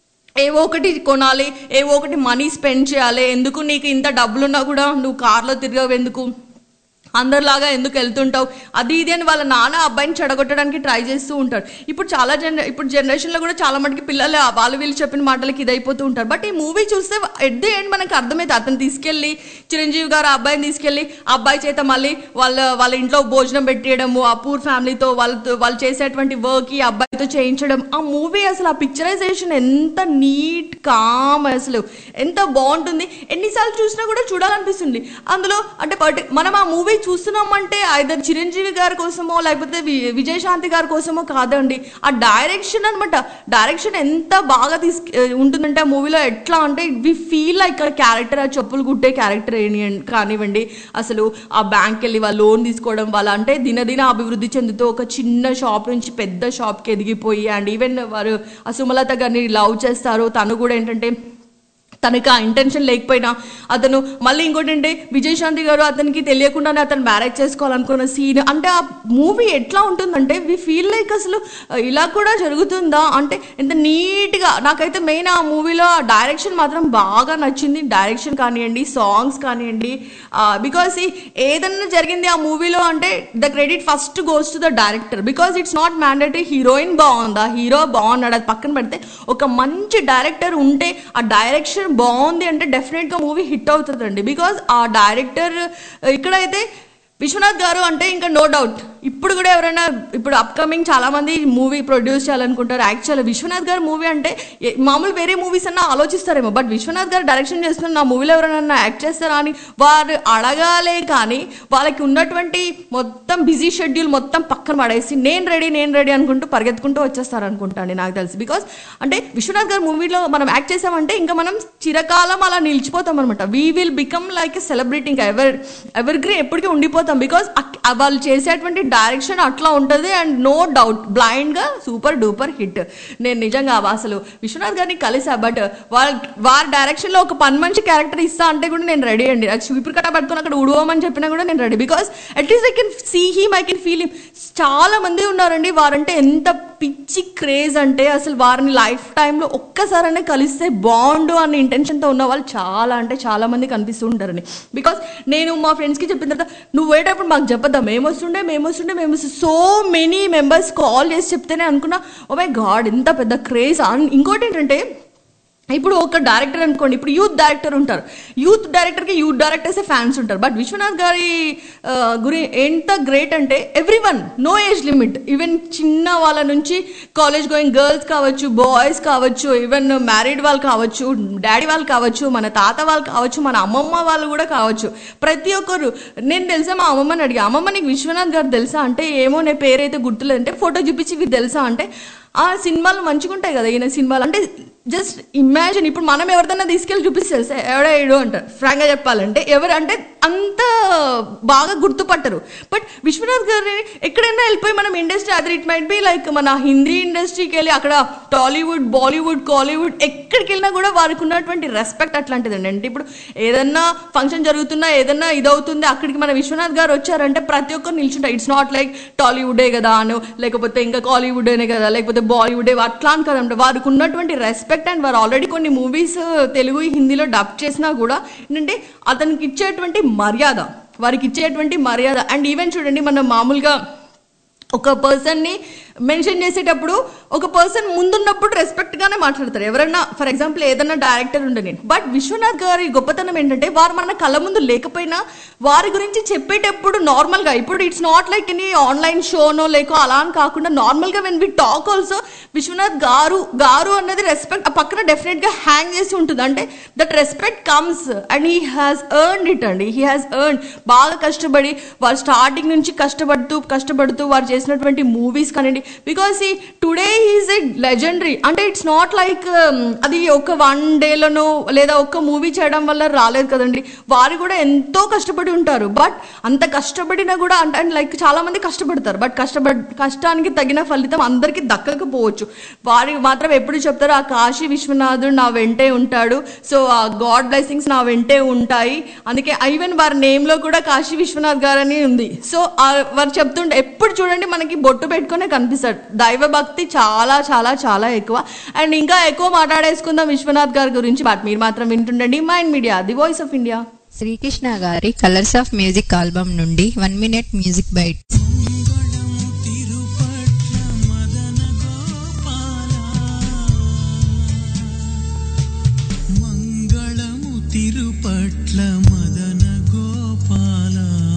[SPEAKER 6] ఏవో ఒకటి కొనాలి ఏవో ఒకటి మనీ స్పెండ్ చేయాలి ఎందుకు నీకు ఇంత డబ్బులున్నా కూడా నువ్వు కార్లో తిరగవు ఎందుకు అందరిలాగా ఎందుకు వెళ్తుంటావు అది ఇది అని వాళ్ళ నాన్న అబ్బాయిని చెడగొట్టడానికి ట్రై చేస్తూ ఉంటారు ఇప్పుడు చాలా జన ఇప్పుడు జనరేషన్లో కూడా చాలా మటుకి పిల్లలు ఆ వాళ్ళు వీళ్ళు చెప్పిన మాటలకి ఇదైపోతూ ఉంటారు బట్ ఈ మూవీ చూస్తే ఎట్ ది ఎండ్ మనకు అర్థమైతే అతను తీసుకెళ్ళి చిరంజీవి గారు ఆ అబ్బాయిని తీసుకెళ్ళి ఆ అబ్బాయి చేత మళ్ళీ వాళ్ళ వాళ్ళ ఇంట్లో భోజనం పెట్టేయడము ఆ పూర్ ఫ్యామిలీతో వాళ్ళతో వాళ్ళు చేసేటువంటి వర్క్ ఈ అబ్బాయితో చేయించడం ఆ మూవీ అసలు ఆ పిక్చరైజేషన్ ఎంత నీట్ కామ్ అసలు ఎంత బాగుంటుంది ఎన్నిసార్లు చూసినా కూడా చూడాలనిపిస్తుంది అందులో అంటే పర్టి మనం ఆ మూవీ చూస్తున్నామంటే ఐదర్ చిరంజీవి గారి కోసమో లేకపోతే వి- విజయశాంతి గారి కోసమో కాదండి ఆ డైరెక్షన్ అనమాట డైరెక్షన్ ఎంత బాగా తీసు ఉంటుందంటే ఆ మూవీలో ఎట్లా అంటే వి ఫీల్ లైక్ ఆ క్యారెక్టర్ ఆ చెప్పులు కుట్టే క్యారెక్టర్ కానివ్వండి అసలు ఆ బ్యాంక్ వెళ్ళి వాళ్ళు లోన్ తీసుకోవడం వాళ్ళ అంటే దినదిన అభివృద్ధి చెందుతూ ఒక చిన్న షాప్ నుంచి పెద్ద షాప్కి ఎదిగిపోయి అండ్ ఈవెన్ వారు ఆ సుమలత గారిని లవ్ చేస్తారు తను కూడా ఏంటంటే తనకి ఆ ఇంటెన్షన్ లేకపోయినా అతను మళ్ళీ ఇంకోటి అంటే విజయశాంతి గారు అతనికి తెలియకుండానే అతను మ్యారేజ్ చేసుకోవాలనుకున్న సీన్ అంటే ఆ మూవీ ఎట్లా ఉంటుందంటే వి ఫీల్ లైక్ అసలు ఆ, ఇలా కూడా జరుగుతుందా అంటే ఎంత నీట్గా నాకైతే మెయిన్ ఆ మూవీలో ఆ డైరెక్షన్ మాత్రం బాగా నచ్చింది డైరెక్షన్ కానివ్వండి సాంగ్స్ కానివ్వండి బికాస్ ఏదన్నా జరిగింది ఆ మూవీలో అంటే the credit first goes to the director because it's not mandatory heroine బాగుందా హీరో బాగున్నాడు అది పక్కన పెడితే ఒక మంచి డైరెక్టర్ ఉంటే ఆ డైరెక్షన్ బాగుంది అంటే డెఫినెట్గా మూవీ హిట్ అవుతుందండి బికాజ్ ఆ డైరెక్టర్ ఇక్కడైతే విశ్వనాథ్ గారు అంటే ఇంకా నో డౌట్ ఇప్పుడు కూడా ఎవరైనా ఇప్పుడు అప్కమింగ్ చాలా మంది మూవీ ప్రొడ్యూస్ చేయాలనుకుంటారు యాక్చువల్ విశ్వనాథ్ గారు మూవీ అంటే ఏ- మామూలు వేరే మూవీస్ అన్నా ఆలోచిస్తారేమో బట్ విశ్వనాథ్ గారు డైరెక్షన్ చేస్తున్న నా మూవీలో ఎవరైనా యాక్ట్ చేస్తారా అని వారు అడగాలే కానీ వాళ్ళకి ఉన్నటువంటి మొత్తం బిజీ షెడ్యూల్ మొత్తం పక్కన పడేసి నేను రెడీ నేను రెడీ అనుకుంటూ పరిగెత్తుకుంటూ వచ్చేస్తారు అనుకుంటాను నాకు తెలిసి బికాస్ అంటే విశ్వనాథ్ గారు మూవీలో మనం యాక్ట్ చేసామంటే ఇంకా మనం చిరకాలం అలా నిలిచిపోతాం అనమాట we will become like a celebrity ఇంకా ఎవర్ ఎవర్ గ్రీన్ ఎప్పటికీ ఉండిపోతాం బికాస్ వాళ్ళు చేసేటువంటి డైరెక్షన్ అట్లా ఉంటుంది అండ్ నో డౌట్ బ్లైండ్గా సూపర్ డూపర్ హిట్ నేను నిజంగా అసలు విశ్వనాథ్ గారిని కలిసా బట్ వాళ్ళ వారి డైరెక్షన్లో ఒక పని మంచి క్యారెక్టర్ ఇస్తా అంటే కూడా నేను రెడీ అండి నాకు చీపురు కట్ట పట్టుకుని అక్కడ ఉడవమని చెప్పినా కూడా నేను ready because at least I can see him I can feel him చాలా మంది ఉన్నారండి వారంటే ఎంత పిచ్చి క్రేజ్ అంటే అసలు వారిని లైఫ్ టైంలో ఒక్కసారైనా కలిస్తే బాగుండు అన్న ఇంటెన్షన్తో ఉన్న వాళ్ళు చాలా అంటే చాలా మంది కనిపిస్తూ ఉంటారండి బికాస్ నేను మా ఫ్రెండ్స్కి చెప్పిన తర్వాత నువ్వు పోయేటప్పుడు మాకు చెప్పద్దా మేము వస్తుండే మేము వస్తుండే మేము సో మెనీ మెంబర్స్ కాల్ చేసి చెప్తేనే అనుకున్నా ఓ మై గాడ్ ఎంత పెద్ద క్రేజ్ ఇంకోటి ఏంటంటే ఇప్పుడు ఒక డైరెక్టర్ అనుకోండి ఇప్పుడు యూత్ డైరెక్టర్ ఉంటారు యూత్ డైరెక్టర్కి యూత్ డైరెక్టర్సే ఫ్యాన్స్ ఉంటారు బట్ విశ్వనాథ్ గారి ఆ, గురి ఎంత గ్రేట్ అంటే every one no age limit even చిన్న వాళ్ళ నుంచి కాలేజ్ గోయింగ్ గర్ల్స్ కావచ్చు బాయ్స్ కావచ్చు ఈవెన్ మ్యారీడ్ వాళ్ళు కావచ్చు డాడీ వాళ్ళు కావచ్చు మన తాత వాళ్ళు కావచ్చు మన అమ్మమ్మ వాళ్ళు కూడా కావచ్చు ప్రతి ఒక్కరు నేను తెలుసా మా అమ్మమ్మని అడిగా అమ్మమ్మ నీకు విశ్వనాథ్ గారు తెలుసా అంటే ఏమో నే పేరైతే గుర్తులేదంటే ఫోటో చూపించి ఇవి తెలుసా అంటే ఆ సినిమాలు మంచిగా ఉంటాయి కదా ఈయన సినిమాలు అంటే జస్ట్ ఇమాజిన్ ఇప్పుడు మనం ఎవరిదైనా తీసుకెళ్ళి చూపిస్తే తెలుసా ఎవడో ఏడు అంటారు ఫ్రాంక్గా చెప్పాలంటే ఎవరు అంటే అంత బాగా గుర్తుపట్టరు బట్ విశ్వనాథ్ గారిని ఎక్కడైనా వెళ్ళిపోయి మనం industry other it might be like మన హిందీ ఇండస్ట్రీకి వెళ్ళి అక్కడ టాలీవుడ్ బాలీవుడ్ కాలీవుడ్ ఎక్కడికి వెళ్ళినా కూడా వారికి ఉన్నటువంటి రెస్పెక్ట్ అట్లాంటిదండి అంటే ఇప్పుడు ఏదన్నా ఫంక్షన్ జరుగుతున్నా ఏదన్నా ఇదవుతుంది అక్కడికి మన విశ్వనాథ్ గారు వచ్చారంటే ప్రతి ఒక్కరు నిల్చుంటారు ఇట్స్ నాట్ లైక్ టాలీవుడే కదా అను లేకపోతే ఇంకా కాలీవుడేనే కదా లేకపోతే బాలీవుడే అట్లా అని కదంటే వారికి ఉన్నటువంటి రెస్పెక్ట్ అండ్ వారు ఆల్రెడీ కొన్ని మూవీస్ తెలుగు హిందీలో డబ్ చేసినా కూడా ఏంటంటే అతనికి ఇచ్చేటువంటి మర్యాద వారికి ఇచ్చేటువంటి మర్యాద అండ్ ఈవెన్ చూడండి మనం మామూలుగా ఒక పర్సన్ని మెన్షన్ చేసేటప్పుడు ఒక పర్సన్ ముందున్నప్పుడు రెస్పెక్ట్గానే మాట్లాడతారు ఎవరన్నా ఫర్ ఎగ్జాంపుల్ ఏదన్నా డైరెక్టర్ ఉండని బట్ విశ్వనాథ్ గారి గొప్పతనం ఏంటంటే వారు మన కళ్ళ ముందు లేకపోయినా వారి గురించి చెప్పేటప్పుడు నార్మల్గా ఇప్పుడు it's not like any online షోనో లేకో అలా అని కాకుండా నార్మల్గా when we talk also Viswanath garu garu అన్నది రెస్పెక్ట్ ఆ పక్కన డెఫినెట్గా హ్యాంగ్ చేసి ఉంటుంది అంటే that respect comes and he has earn it అండి హీ హ్యాస్ ఎర్న్ బాగా కష్టపడి వారు స్టార్టింగ్ నుంచి కష్టపడుతూ కష్టపడుతూ వారు చేసినటువంటి మూవీస్ కానివ్వండి బికాస్ ఈ టుడే ఈజ్ ఎ లెజెండరీ అంటే ఇట్స్ నాట్ లైక్ అది ఒక వన్ డేలోనో లేదా ఒక్క మూవీ చేయడం వల్ల రాలేదు కదండి వారు కూడా ఎంతో కష్టపడి ఉంటారు బట్ అంత కష్టపడినా కూడా అంటే లైక్ చాలా మంది కష్టపడతారు బట్ కష్టపడ్ కష్టానికి తగిన ఫలితం అందరికీ దక్కకపోవచ్చు వారి మాత్రం ఎప్పుడు చెప్తారు ఆ కాశీ విశ్వనాథుడు నా వెంటే ఉంటాడు సో ఆ గాడ్ బ్లెస్సింగ్స్ నా వెంటే ఉంటాయి అందుకే ఈవెన్ వారి నేమ్లో కూడా కాశీ విశ్వనాథ్ గారు అని ఉంది సో ఆ వారు చెప్తుంటే ఎప్పుడు చూడండి మనకి బొట్టు పెట్టుకునే కనిపిస్తాడు దైవ భక్తి చాలా చాలా చాలా ఎక్కువ అండ్ ఇంకా ఎక్కువ మాట్లాడేసుకుందాం విశ్వనాథ్ గారి గురించి బట్ మీరు మాత్రం వింటుండండి Mind media the voice of India
[SPEAKER 7] Srikrishna గారి కలర్స్ ఆఫ్ మ్యూజిక్ ఆల్బమ్ నుండి వన్ మినిట్ మ్యూజిక్ బైట్
[SPEAKER 2] మంగళము తిరుపట్ల మదన గోపాల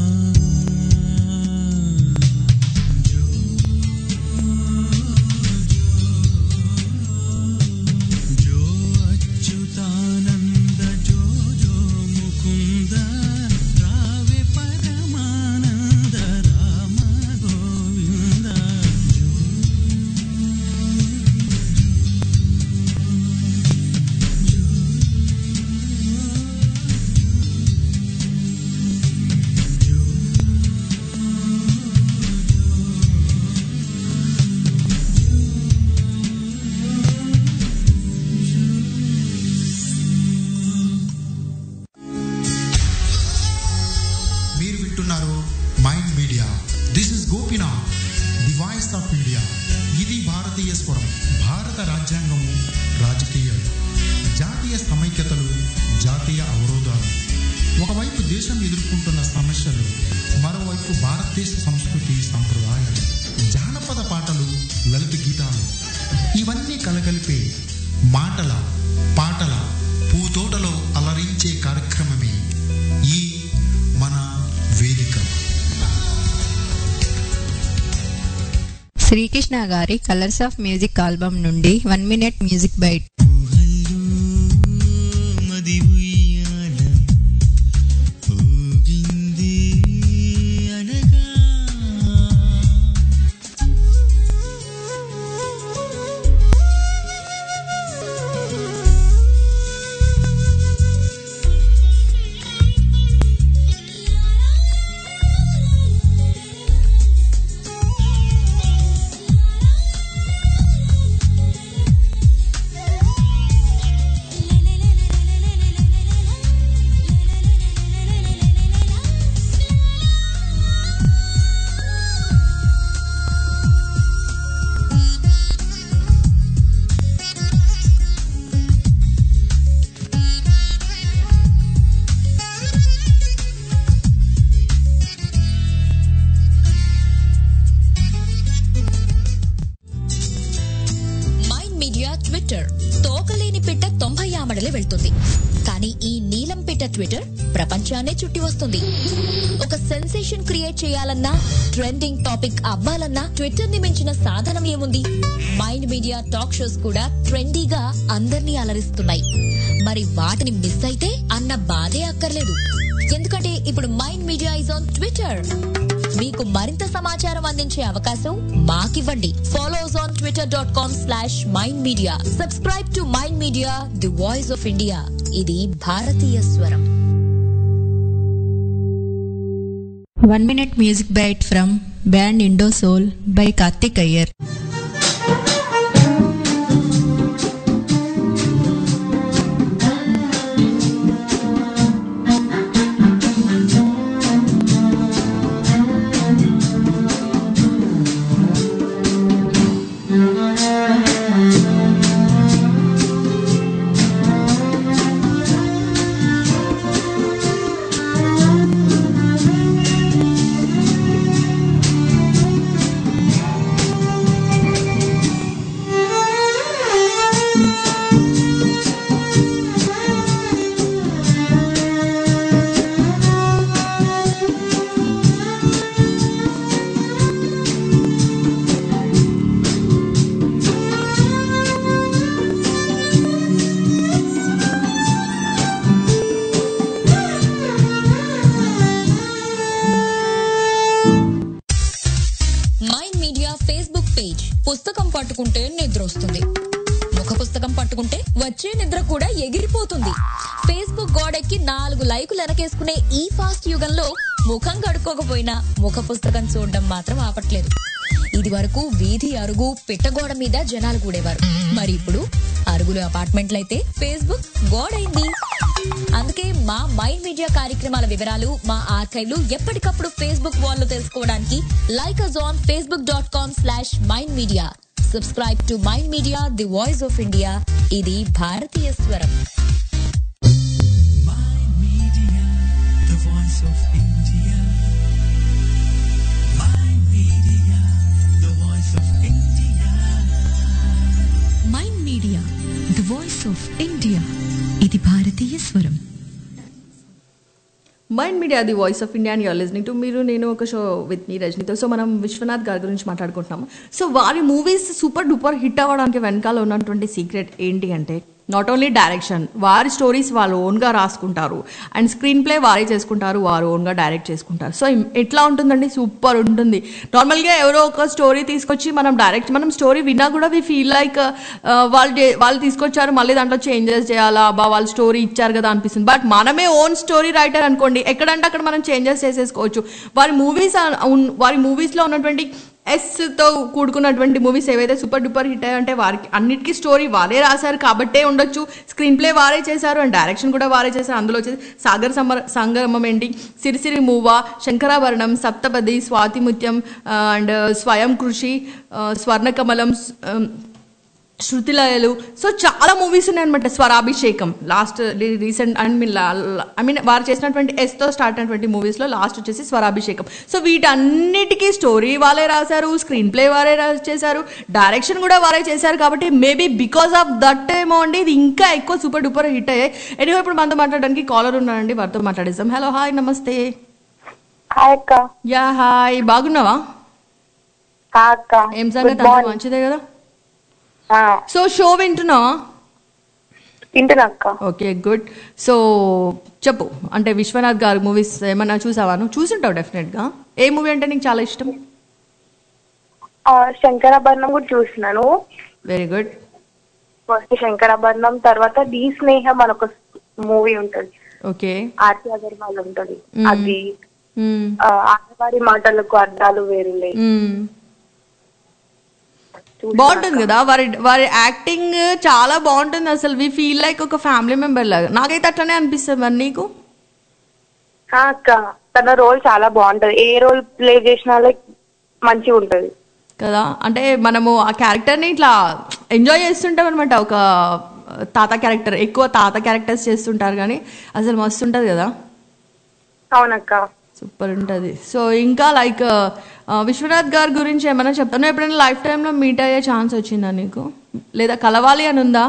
[SPEAKER 2] జో అచ్యుతానంద జో జో ముకుంద రావే పరమానంద రామ గోవింద
[SPEAKER 9] మీరు వింటున్నారు Mind Media this is Gopinath the voice of India ఇది భారతీయ స్వరం భారత రాజ్యాంగము రాజకీయాలు జాతీయ సమైక్యతలు జాతీయ అవరోధాలు ఒకవైపు దేశం ఎదుర్కొంటున్న సమస్యలు మరోవైపు భారతదేశ సంస్కృతి సంప్రదాయాలు జానపద పాటలు లలిత గీతాలు ఇవన్నీ కలగలిపే మాటల పాటల పూతోటలో అలరించే కార్యక్రమమే ఈ మన వేదిక
[SPEAKER 7] శ్రీకృష్ణ గారి కలర్స్ ఆఫ్ మ్యూజిక్ ఆల్బమ్ నుండి వన్ మినిట్ మ్యూజిక్ బైట్
[SPEAKER 2] మది ఉయ్యాల ఊగింది అనగా
[SPEAKER 10] మైండ్ మీడియా ట్విట్టర్ తోకలేని పిట్ట తొంభై ఆమడలే వెళ్తుంది కానీ ఈ నీలం పిట్ట ట్విట్టర్ ప్రపంచాన్నే చుట్టి వస్తుంది ఒక సెన్సేషన్ క్రియేట్ చేయాలన్నా ట్రెండింగ్ టాపిక్ అవ్వాలన్నా ట్విట్టర్ ని మించిన సాధనం ఏముంది మైండ్ మీడియా టాక్ షోస్ కూడా ట్రెండీగా అందర్నీ అలరిస్తున్నాయి మరి వాటిని మిస్ అయితే అన్న బాధే అక్కర్లేదు ఎందుకంటే ఇప్పుడు Mind Media is on Twitter మీకు మరింత సమాచారం అందించే అవకాశం మాకివ్వండి follows on Twitter dot com slash Mind Media subscribe to Mind media the voice of India ఇది భారతీయ స్వరం
[SPEAKER 7] one minute music byte from band Indo Soul by Karthik Iyer
[SPEAKER 10] Mind Media Facebook page పుస్తకం పట్టుకుంటే నిద్ర వస్తుంది ముఖ పుస్తకం పట్టుకుంటే వచ్చే నిద్ర కూడా ఎగిరిపోతుంది ఫేస్బుక్ గోడెక్కి నాలుగు లైకులు వెనకేసుకునే ఈ ఫాస్ట్ యుగంలో ముఖం కడుక్కోకపోయినా ముఖ పుస్తకం చూడడం మాత్రం ఆపట్లేదు ఇది వరకు వీధి అరుగు పిట్టగోడ మీద జనాలు కూడేవారు మరి ఇప్పుడు అరుగులు అపార్ట్మెంట్లయితే ఫేస్బుక్ గోడైంది అందుకే మా మైండ్ మీడియా కార్యక్రమాల వివరాలు మా ఆర్కైవ్లు ఎప్పటికప్పుడు ఫేస్బుక్ వాల్ లో తెలుసుకోవడానికి like us on Facebook dot com slash Mind Media subscribe to Mind media the voice of India ఇది భారతీయ స్వరం
[SPEAKER 2] Media,
[SPEAKER 3] స్వరం
[SPEAKER 6] Mind media the voice of India and you're listening to మీరు నేను ఒక షో విత్ మీ రజనీతో so మనం విశ్వనాథ్ గారి గురించి మాట్లాడుకుంటున్నాము సో వారి మూవీస్ సూపర్ డూపర్ హిట్ అవ్వడానికి వెనకాల ఉన్నటువంటి సీక్రెట్ ఏంటి అంటే నాట్ ఓన్లీ డైరెక్షన్ వారి స్టోరీస్ వాళ్ళు ఓన్గా రాసుకుంటారు అండ్ స్క్రీన్ ప్లే వారే చేసుకుంటారు వారు ఓన్గా డైరెక్ట్ చేసుకుంటారు సో ఎట్లా ఉంటుందండి సూపర్ ఉంటుంది నార్మల్గా ఎవరో ఒక స్టోరీ తీసుకొచ్చి మనం డైరెక్ట్ మనం స్టోరీ విన్నా కూడా వి ఫీల్ లైక్ వాళ్ళు చే- వాళ్ళు తీసుకొచ్చారు మళ్ళీ దాంట్లో చేంజెస్ చేయాలా బా వాళ్ళు స్టోరీ ఇచ్చారు కదా అనిపిస్తుంది బట్ మనమే ఓన్ స్టోరీ రైటర్ అనుకోండి ఎక్కడంటే అక్కడ మనం చేంజెస్ చేసేసుకోవచ్చు వారి మూవీస్ వారి మూవీస్లో ఉన్నటువంటి ఎస్తో కూడుకున్నటువంటి మూవీస్ ఏవైతే సూపర్ డూపర్ హిట్ అయ్యాయంటే వారికి అన్నిటికీ స్టోరీ వారే రాశారు కాబట్టే ఉండొచ్చు స్క్రీన్ ప్లే వారే చేశారు అండ్ డైరెక్షన్ కూడా వారే చేశారు అందులో వచ్చేసి సాగర్ సమర సంగమం ఏంటి సిరిసిరి మూవ శంకరాభరణం సప్తపది స్వాతిముత్యం అండ్ స్వయం కృషి ఆ, స్వర్ణకమలం స్- ఆ, శృతిలయలు సో చాలా మూవీస్ ఉన్నాయన్నమాట Swarabhishekam last recent and mean I mean వారు చేసినటువంటి ఎస్తో స్టార్ట్ అయినటువంటి మూవీస్లో లాస్ట్ వచ్చేసి స్వరాభిషేకం సో వీటన్నిటికీ స్టోరీ వాళ్ళే రాశారు స్క్రీన్ ప్లే వారే రా- చేశారు డైరెక్షన్ కూడా వారే చేశారు కాబట్టి మేబీ బికాస్ ఆఫ్ దట్ ఏమో అండి ఇది ఇంకా ఎక్కువ సూపర్ డూపర్ హిట్ అయ్యాయి ఎనివే ఇప్పుడు మనతో మాట్లాడడానికి కాలర్ ఉన్నారండి వారితో మాట్లాడేస్తాం హలో హాయ్ నమస్తే
[SPEAKER 11] హాయ్ అక్క
[SPEAKER 6] యా హాయ్ బాగున్నావా
[SPEAKER 11] హా అక్క
[SPEAKER 6] ఏం సంగతి అంతా మంచిదే కదా సో షో వింటున్నావా
[SPEAKER 11] వింటున్నా అక్క
[SPEAKER 6] ఓకే గుడ్ సో చెప్పు అంటే విశ్వనాథ్ గారి మూవీస్ ఏమన్నా చూసావా నువ్వు చూసుంటావు డెఫినెట్గా ఏ మూవీ అంటే నీకు చాలా ఇష్టం
[SPEAKER 11] ఆ, శంకరాభరణం కూడా చూసినాను
[SPEAKER 6] వెరీ గుడ్
[SPEAKER 11] ఫస్ట్ శంకరాభరణం తర్వాత ది స్నేహం అని ఒక మూవీ ఉంటది
[SPEAKER 6] ఓకే
[SPEAKER 11] ఆర్తి అగర్వాల్ ఉంటది
[SPEAKER 6] మ్మ్.
[SPEAKER 11] అది ఆ, ఆడవారి మాటలకు అర్థాలు వేరులే
[SPEAKER 6] బాగుంటుంది కదా వారి వారి యాక్టింగ్ చాలా బాగుంటుంది అసలు వి ఫీల్ లైక్ ఒక ఫ్యామిలీ మెంబర్ లాగా నాకైతే అట్లనే అనిపిస్తుంది మరి నీకు
[SPEAKER 11] హా అక్క తన రోల్ చాలా బాగుంటది ఏ రోల్ ప్లే చేసినా లైక్ మంచిగా ఉంటది
[SPEAKER 6] కదా అంటే మనము ఆ క్యారెక్టర్ని ఇట్లా ఎంజాయ్ చేస్తుంటాం అనమాట ఒక తాత క్యారెక్టర్ ఎక్కువ తాత క్యారెక్టర్స్ చేస్తుంటారు కానీ అసలు మస్తు ఉంటుంది కదా
[SPEAKER 11] అవునక్క
[SPEAKER 6] సూపర్ ఉంటుంది సో ఇంకా లైక్ విశ్వనాథ్ గారి గురించి ఏమైనా చెప్తాను ఎప్పుడైనా లైఫ్ టైంలో మీట్ అయ్యే ఛాన్స్ వచ్చిందా నీకు లేదా కలవాలి అని ఉందా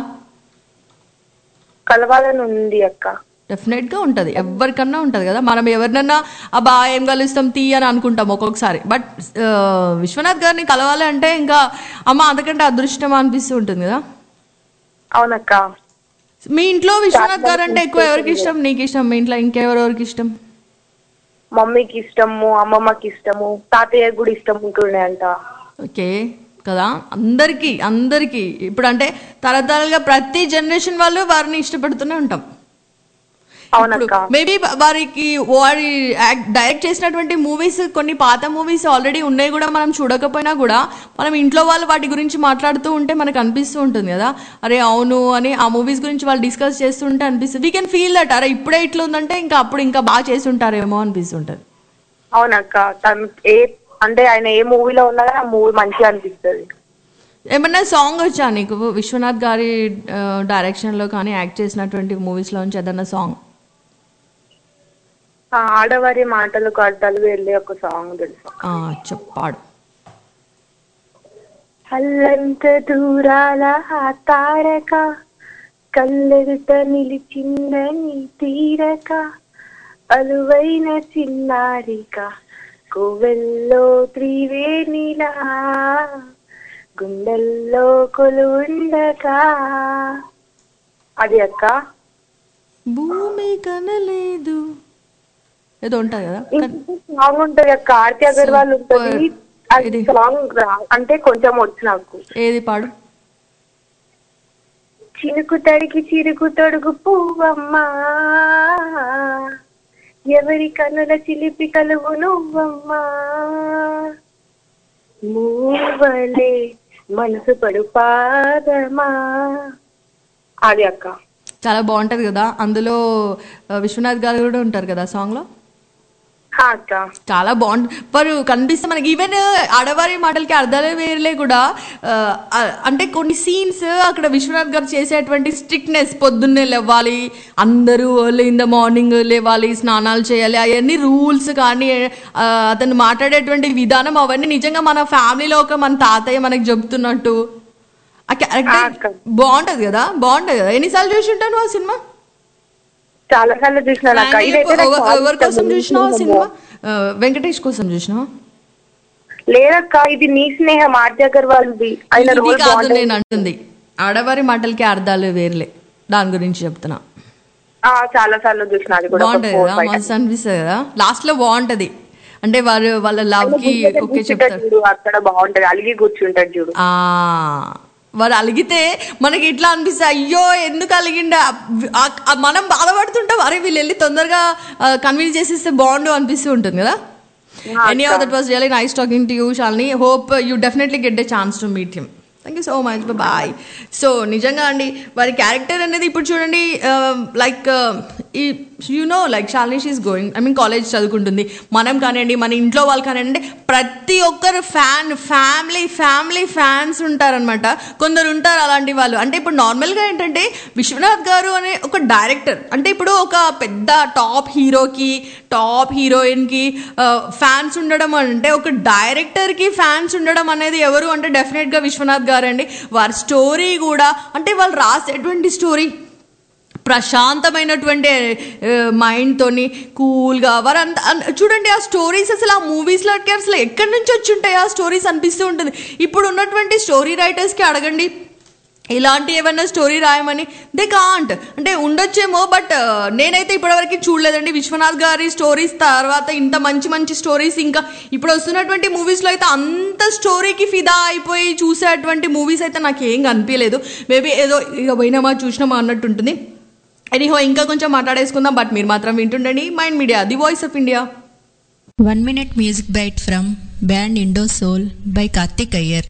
[SPEAKER 11] కలవాలని ఉంది అక్క
[SPEAKER 6] డెఫినెట్గా ఉంటుంది ఎవరికన్నా ఉంటుంది కదా మనం ఎవరినన్నా అబ్బా ఏం కలుస్తాం తీ అని అనుకుంటాం ఒక్కొక్కసారి బట్ విశ్వనాథ్ గారిని కలవాలి అంటే ఇంకా అమ్మ అంతకంటే అదృష్టం అనిపిస్తూ ఉంటుంది కదా
[SPEAKER 11] అవునక్క
[SPEAKER 6] మీ ఇంట్లో విశ్వనాథ్ గారు అంటే ఎక్కువ ఎవరికి ఇష్టం నీకు ఇష్టం మీ ఇంట్లో ఇంకెవరెవరికి ఇష్టం
[SPEAKER 11] మమ్మీకి ఇష్టము అమ్మమ్మకి ఇష్టము తాతయ్య కూడా ఇష్టం ఉంటుండే అంట
[SPEAKER 6] ఓకే కదా అందరికీ అందరికీ ఇప్పుడు అంటే తరతరాలుగా ప్రతి జనరేషన్ వాళ్ళు వారిని ఇష్టపడుతూనే ఉంటాం
[SPEAKER 11] అవునక్క
[SPEAKER 6] మేబీ వారికి వారి డైరెక్ట్ చేసినటువంటి మూవీస్ కొన్ని పాత మూవీస్ ఆల్రెడీ ఉన్నాయి కూడా మనం చూడకపోయినా కూడా మనం ఇంట్లో వాళ్ళు వాటి గురించి మాట్లాడుతూ ఉంటే మనకు అనిపిస్తూ ఉంటుంది కదా అరే అవును అని ఆ మూవీస్ గురించి వాళ్ళు డిస్కస్ చేస్తుంటే అనిపిస్తుంది వీ కెన్ ఫీల్ దట్ అరే ఇప్పుడే ఇట్లా ఉందంటే ఇంకా అప్పుడు ఇంకా బాగా చేసి ఉంటారేమో అనిపిస్తుంటుంది
[SPEAKER 11] అవునక్క తను ఏ అంటే ఆయన ఏ మూవీలో ఉన్నా కానీ ఆ మూవీ మంచిగా అనిపిస్తుంది
[SPEAKER 6] ఏమన్నా సాంగ్ వచ్చా నీకు విశ్వనాథ్ గారి డైరెక్షన్లో కానీ యాక్ట్ చేసినటువంటి మూవీస్లో నుంచి ఏదన్నా సాంగ్
[SPEAKER 11] ఆ ఆడవారి మాటలకు అర్థాలు వెళ్ళే ఒక సాంగ్ తెలుసు
[SPEAKER 6] చెప్పాడు
[SPEAKER 11] అల్లంత దూరాల ఆ తారక కల్లెదుట నిలిచిందని తీరక అలువైన చిన్నారిక కోవెల్లో త్రివేణిలా గుండెల్లో కొలువుండగా అది అక్క
[SPEAKER 6] భూమి కనలేదు ఏదో ఉంటుంది కదా
[SPEAKER 11] సాంగ్ ఉంటది అక్క ఆర్తి అగర్వాల్ ఉంటది అది సాంగ్ రా- అంటే కొంచెం వచ్చు నాకు
[SPEAKER 6] ఏది పాడు
[SPEAKER 11] చినుకు తడికి చిరుకు తొడుగు పువ్వమ్మా ఎవరి కనుల చిలిపి కలువు నువ్వమ్మా మూవలే మనసు పడు పాదమా అది అక్క
[SPEAKER 6] చాలా బాగుంటది కదా అందులో ఆ, విశ్వనాథ్ గారు కూడా ఉంటారు కదా సాంగ్ లో
[SPEAKER 11] హా అక్క
[SPEAKER 6] చాలా బాగుంటుంది వారు కనిపిస్తే మనకి ఈవెన్ ఆడవారి మాటలకి అర్థాలే వేరులే కూడా ఆ, ఆ, అంటే కొన్ని సీన్స్ అక్కడ విశ్వనాథ్ గారు చేసేటువంటి స్ట్రిక్ట్నెస్ పొద్దున్నే లేవాలి అందరూ ఎర్లీ ఇన్ ద మార్నింగ్ లేవాలి స్నానాలు చేయాలి అవన్నీ రూల్స్ కానీ ఆ, అతను మాట్లాడేటువంటి విధానం అవన్నీ నిజంగా మన ఫ్యామిలీలో ఒక మన తాతయ్య మనకి చెప్తున్నట్టు ఆ క్యారెక్టర్ బాగుంటది కదా బాగుంటది కదా ఎన్నిసార్లు చూసి ఉంటాను ఆ సినిమా
[SPEAKER 11] చాలా సార్లు చూసినాను అక్క
[SPEAKER 6] And
[SPEAKER 11] ఇదైతే నాకు
[SPEAKER 6] ఎవ-
[SPEAKER 11] చాలా
[SPEAKER 6] ఎవరి
[SPEAKER 11] ఇష్టం.
[SPEAKER 6] కోసం చూసినావా సినిమా ఆ, వెంకటేష్ కోసం చూసినావా
[SPEAKER 11] లేదక్క ఇది నీ స్నేహం ఆర్తి అగర్వాల్ది ఆయన
[SPEAKER 6] ఇది
[SPEAKER 11] రోల్
[SPEAKER 6] కాదు
[SPEAKER 11] బాగుంటుంది
[SPEAKER 6] నేను అంటుంది ఆడవారి మాటలకి అర్థాలు వేర్లే దాని గురించి చెప్తున్నా
[SPEAKER 11] ఆ, చాలా సార్లు చూసిన అది కూడా ఒక
[SPEAKER 6] బాగుంటది
[SPEAKER 11] four,
[SPEAKER 6] కదా
[SPEAKER 11] five
[SPEAKER 6] మస్తు అనిపిస్తుంది కదా లాస్ట్ లో బాగుంటది అంటే వారు వాళ్ళ లవ్
[SPEAKER 11] times.
[SPEAKER 6] కి
[SPEAKER 11] ఆయన
[SPEAKER 6] ఓకే
[SPEAKER 11] కూర్చుంటాడు
[SPEAKER 6] చెప్తారు
[SPEAKER 11] చూడు అక్కడ బాగుంటది అలిగి కూర్చుంటాడు చూడు
[SPEAKER 6] ఆ వారు అలిగితే మనకి ఇట్లా అనిపిస్తుంది అయ్యో ఎందుకు అలిగిండ ఆ- ఆ మనం బాధపడుతుంటాం అరే వీళ్ళు వెళ్ళి తొందరగా కన్విన్స్ చేసేస్తే బాగుండు అనిపిస్తూ ఉంటుంది కదా any of that was really nice talking to you Shalini hope you definitely get the chance to meet him thank you so much bye so నిజంగా అండి వారి క్యారెక్టర్ అనేది ఇప్పుడు చూడండి లైక్ ఈ you know like Shalini she's going I mean college చదువుకుంటుంది మనం కానివ్వండి మన ఇంట్లో వాళ్ళు కానివ్వండి ప్రతి ఒక్కరు ఫ్యాన్ ఫ్యామిలీ ఫ్యామిలీ ఫ్యాన్స్ ఉంటారనమాట కొందరు ఉంటారు అలాంటి వాళ్ళు అంటే ఇప్పుడు నార్మల్గా ఏంటంటే విశ్వనాథ్ గారు అనే ఒక డైరెక్టర్ అంటే ఇప్పుడు ఒక పెద్ద టాప్ హీరోకి టాప్ హీరోయిన్కి ఫ్యాన్స్ ఉండడం అంటే ఒక డైరెక్టర్కి ఫ్యాన్స్ ఉండడం అనేది ఎవరు అంటే డెఫినెట్గా విశ్వనాథ్ గారు అండి వారి స్టోరీ కూడా అంటే వాళ్ళు రాసేటువంటి స్టోరీ ప్రశాంతమైనటువంటి మైండ్తోని కూల్గా వారంతా అన్- చూడండి ఆ స్టోరీస్ అసలు ఆ మూవీస్లోకి అసలు ఎక్కడి నుంచి వచ్చి ఉంటాయి ఆ స్టోరీస్ అనిపిస్తూ ఉంటుంది ఇప్పుడు ఉన్నటువంటి స్టోరీ రైటర్స్కి అడగండి ఇలాంటి ఏమైనా స్టోరీ రాయమని దే కాంట్ అంటే ఉండొచ్చేమో బట్ నేనైతే ఇప్పటివరకు చూడలేదండి విశ్వనాథ్ గారి స్టోరీస్ తర్వాత ఇంత మంచి మంచి స్టోరీస్ ఇంకా ఇప్పుడు వస్తున్నటువంటి మూవీస్లో అయితే అంత స్టోరీకి ఫిదా అయిపోయి చూసేటువంటి మూవీస్ అయితే నాకు ఏం కనిపించలేదు మేబీ ఏదో ఇక పోయినామా చూసినామా అన్నట్టు ఉంటుంది ఎనీహో ఇంకా కొంచెం మాట్లాడేసుకుందాం బట్ మీరు మాత్రం వింటుండండి Mind media the voice of India
[SPEAKER 7] one minute music byte from band Indo Soul by Karthik Iyer